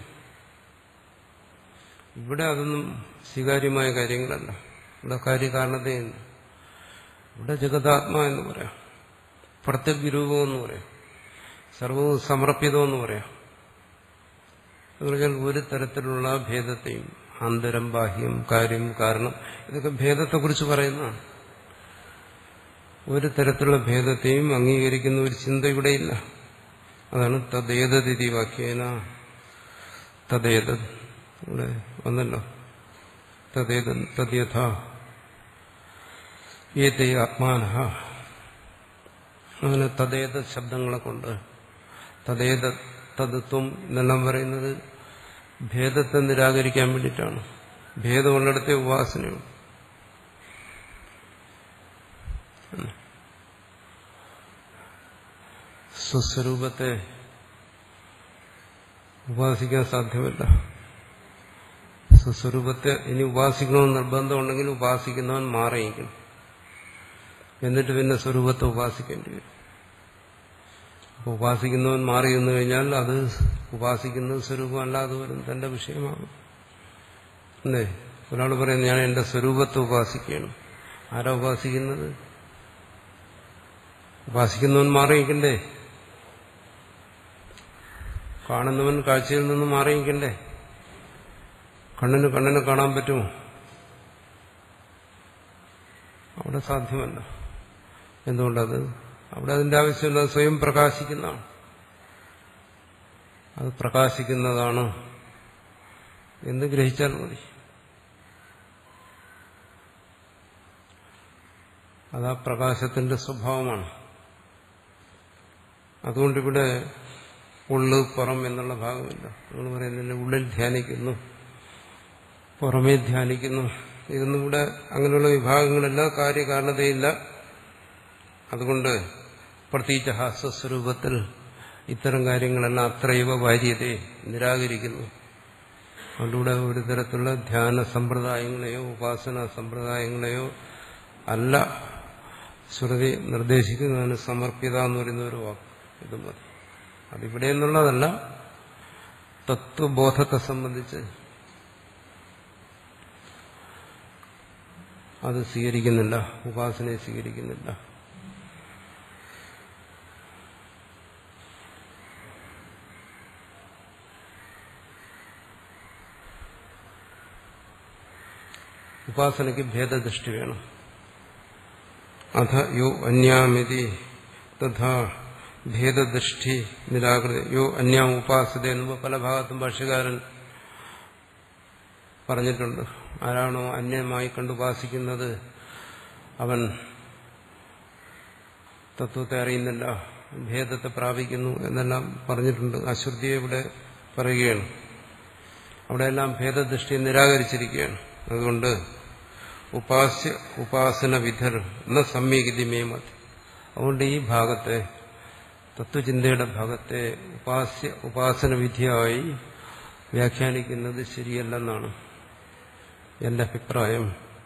ഇവിടെ അതൊന്നും സ്വീകാര്യമായ കാര്യങ്ങളല്ല ഇവിടെ കാര്യകാരണതയുണ്ട് ഇവിടെ ജഗതാത്മാ എന്ന് പറയാം പ്രത്യഗ്രൂപം എന്ന് പറയാം സർവവും സമർപ്പിതം എന്ന് പറയാം എന്ന് പറഞ്ഞാൽ ഒരു തരത്തിലുള്ള ഭേദത്തെയും അന്തരം ബാഹ്യം കാര്യം കാരണം ഇതൊക്കെ ഭേദത്തെക്കുറിച്ച് പറയുന്നതാണ് ഒരു തരത്തിലുള്ള ഭേദത്തെയും അംഗീകരിക്കുന്ന ഒരു ചിന്ത ഇവിടെയില്ല അതാണ് തദ്ദേതതി വാക്യേന തദ്ദേത ഇവിടെ വന്നല്ലോ തദ്ദേത തദ്യഥ ഏതേ ആത്മാന അങ്ങനെ തദ്ദേത ശബ്ദങ്ങളെ കൊണ്ട് തദ്ദേത തത്വം എന്നെല്ലാം പറയുന്നത് ഭേദത്തെ നിരാകരിക്കാൻ വേണ്ടിയിട്ടാണ് ഭേദമുള്ളിടത്തെ ഉപാസനയുള്ളൂ സ്വസ്വരൂപത്തെ ഉപാസിക്കാൻ സാധ്യമല്ല സ്വസ്വരൂപത്തെ ഇനി ഉപാസിക്കണമെന്ന് നിർബന്ധമുണ്ടെങ്കിൽ ഉപാസിക്കുന്നവൻ മാറിയിരിക്കണം എന്നിട്ട് പിന്നെ സ്വരൂപത്തെ ഉപാസിക്കേണ്ടി വരും അപ്പോൾ ഉപാസിക്കുന്നവൻ മാറി എന്ന് കഴിഞ്ഞാൽ അത് ഉപാസിക്കുന്നത് സ്വരൂപമല്ലാതെ വരും തന്റെ വിഷയമാകും അല്ലേ ഒരാൾ പറയുന്നത് ഞാൻ എന്റെ സ്വരൂപത്തെ ഉപാസിക്കുകയാണ് ആരാ ഉപാസിക്കുന്നത് ഉപാസിക്കുന്നവൻ മാറിയിരിക്കണ്ടേ കാണുന്നവൻ കാഴ്ചയിൽ നിന്ന് മാറിയിരിക്കണ്ടേ കണ്ണിന് കണ്ണിനെ കാണാൻ പറ്റുമോ അവിടെ സാധ്യമല്ല എന്തുകൊണ്ടത് അവിടെ അതിന്റെ ആവശ്യമില്ല അത് സ്വയം പ്രകാശിക്കുന്നതാണ് അത് പ്രകാശിക്കുന്നതാണ് എന്ന് ഗ്രഹിച്ചാൽ മതി അതാ പ്രകാശത്തിന്റെ സ്വഭാവമാണ് അതുകൊണ്ടിവിടെ ഉള്ളു പുറം എന്നുള്ള ഭാഗമില്ല നിങ്ങൾ പറയുന്നില്ല ഉള്ളിൽ ധ്യാനിക്കുന്നു പുറമേ ധ്യാനിക്കുന്നു ഇതൊന്നും ഇവിടെ അങ്ങനെയുള്ള വിഭാഗങ്ങളില്ല കാര്യകാരണതയില്ല അതുകൊണ്ട് പ്രത്യേകിച്ച് ഹാസ്യസ്വരൂപത്തിൽ ഇത്തരം കാര്യങ്ങളെല്ലാം അത്രയവ വാര്യതയെ നിരാകരിക്കുന്നു അതുകൊണ്ട് ഒരു തരത്തിലുള്ള ധ്യാന സമ്പ്രദായങ്ങളെയോ ഉപാസന സമ്പ്രദായങ്ങളെയോ അല്ല ശ്രുതി നിർദ്ദേശിക്കുന്നതിന് സമർപ്പിത എന്ന് പറയുന്ന ഒരു വാക്ക് ഇത് മതി അതിവിടെ എന്നുള്ളതല്ല തത്വബോധത്തെ സംബന്ധിച്ച് അത് സ്വീകരിക്കുന്നില്ല ഉപാസനയെ സ്വീകരിക്കുന്നില്ല ഉപാസനയ്ക്ക് ഭേദദൃഷ്ടി വേണം അഥ യോ അന്യാമിതി തഥാ ഭേദദൃഷ്ടി നിരാകൃതി യോ അന്യാം ഉപാസത എന്ന് പല ഭാഗത്തും ഭാഷ്യകാരൻ പറഞ്ഞിട്ടുണ്ട് ആരാണോ അന്യമായി കണ്ടുപാസിക്കുന്നത് അവൻ തത്വത്തെ അറിയുന്നില്ല ഭേദത്തെ പ്രാപിക്കുന്നു എന്നെല്ലാം പറഞ്ഞിട്ടുണ്ട് അശ്രുതിയെ ഇവിടെ പറയുകയാണ് അവിടെയെല്ലാം ഭേദദൃഷ്ടി നിരാകരിച്ചിരിക്കുകയാണ് അതുകൊണ്ട് ഉപാസ്യ ഉപാസന വിധർ എന്ന സമ്യഗതിമേ മതി അതുകൊണ്ട് ഈ ഭാഗത്തെ തത്വചിന്തയുടെ ഭാഗത്തെ ഉപാസ്യ ഉപാസന വിധിയായി വ്യാഖ്യാനിക്കുന്നത് ശരിയല്ലെന്നാണ് എന്റെ അഭിപ്രായം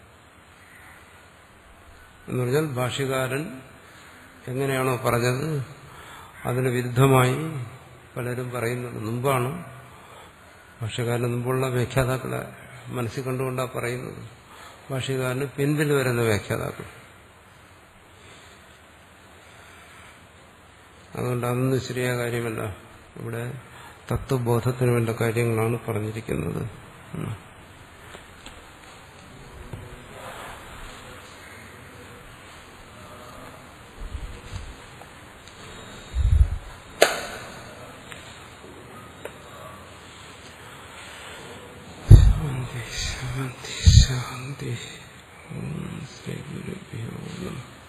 എന്ന് പറഞ്ഞാൽ ഭാഷ്യകാരൻ എങ്ങനെയാണോ പറഞ്ഞത് അതിന് വിരുദ്ധമായി പലരും പറയുന്നത് മുമ്പാണ് ഭാഷ്യകാരന് മുമ്പുള്ള വ്യാഖ്യാതാക്കളെ മനസ്സിൽ കണ്ടുകൊണ്ടാണ് പറയുന്നത് ഭാഷ്യകാരന് പിൻപിൽ വരുന്ന വ്യാഖ്യാതാക്കൾ അതുകൊണ്ട് അതൊന്നും ശരിയായ കാര്യമല്ല ഇവിടെ തത്വബോധത്തിന് വേണ്ട കാര്യങ്ങളാണ് പറഞ്ഞിരിക്കുന്നത് ഉം. ശാന്തി ശാന്തി ശാന്തി ഓം ശ്രീ ഗുരുഭ്യോ നമഃ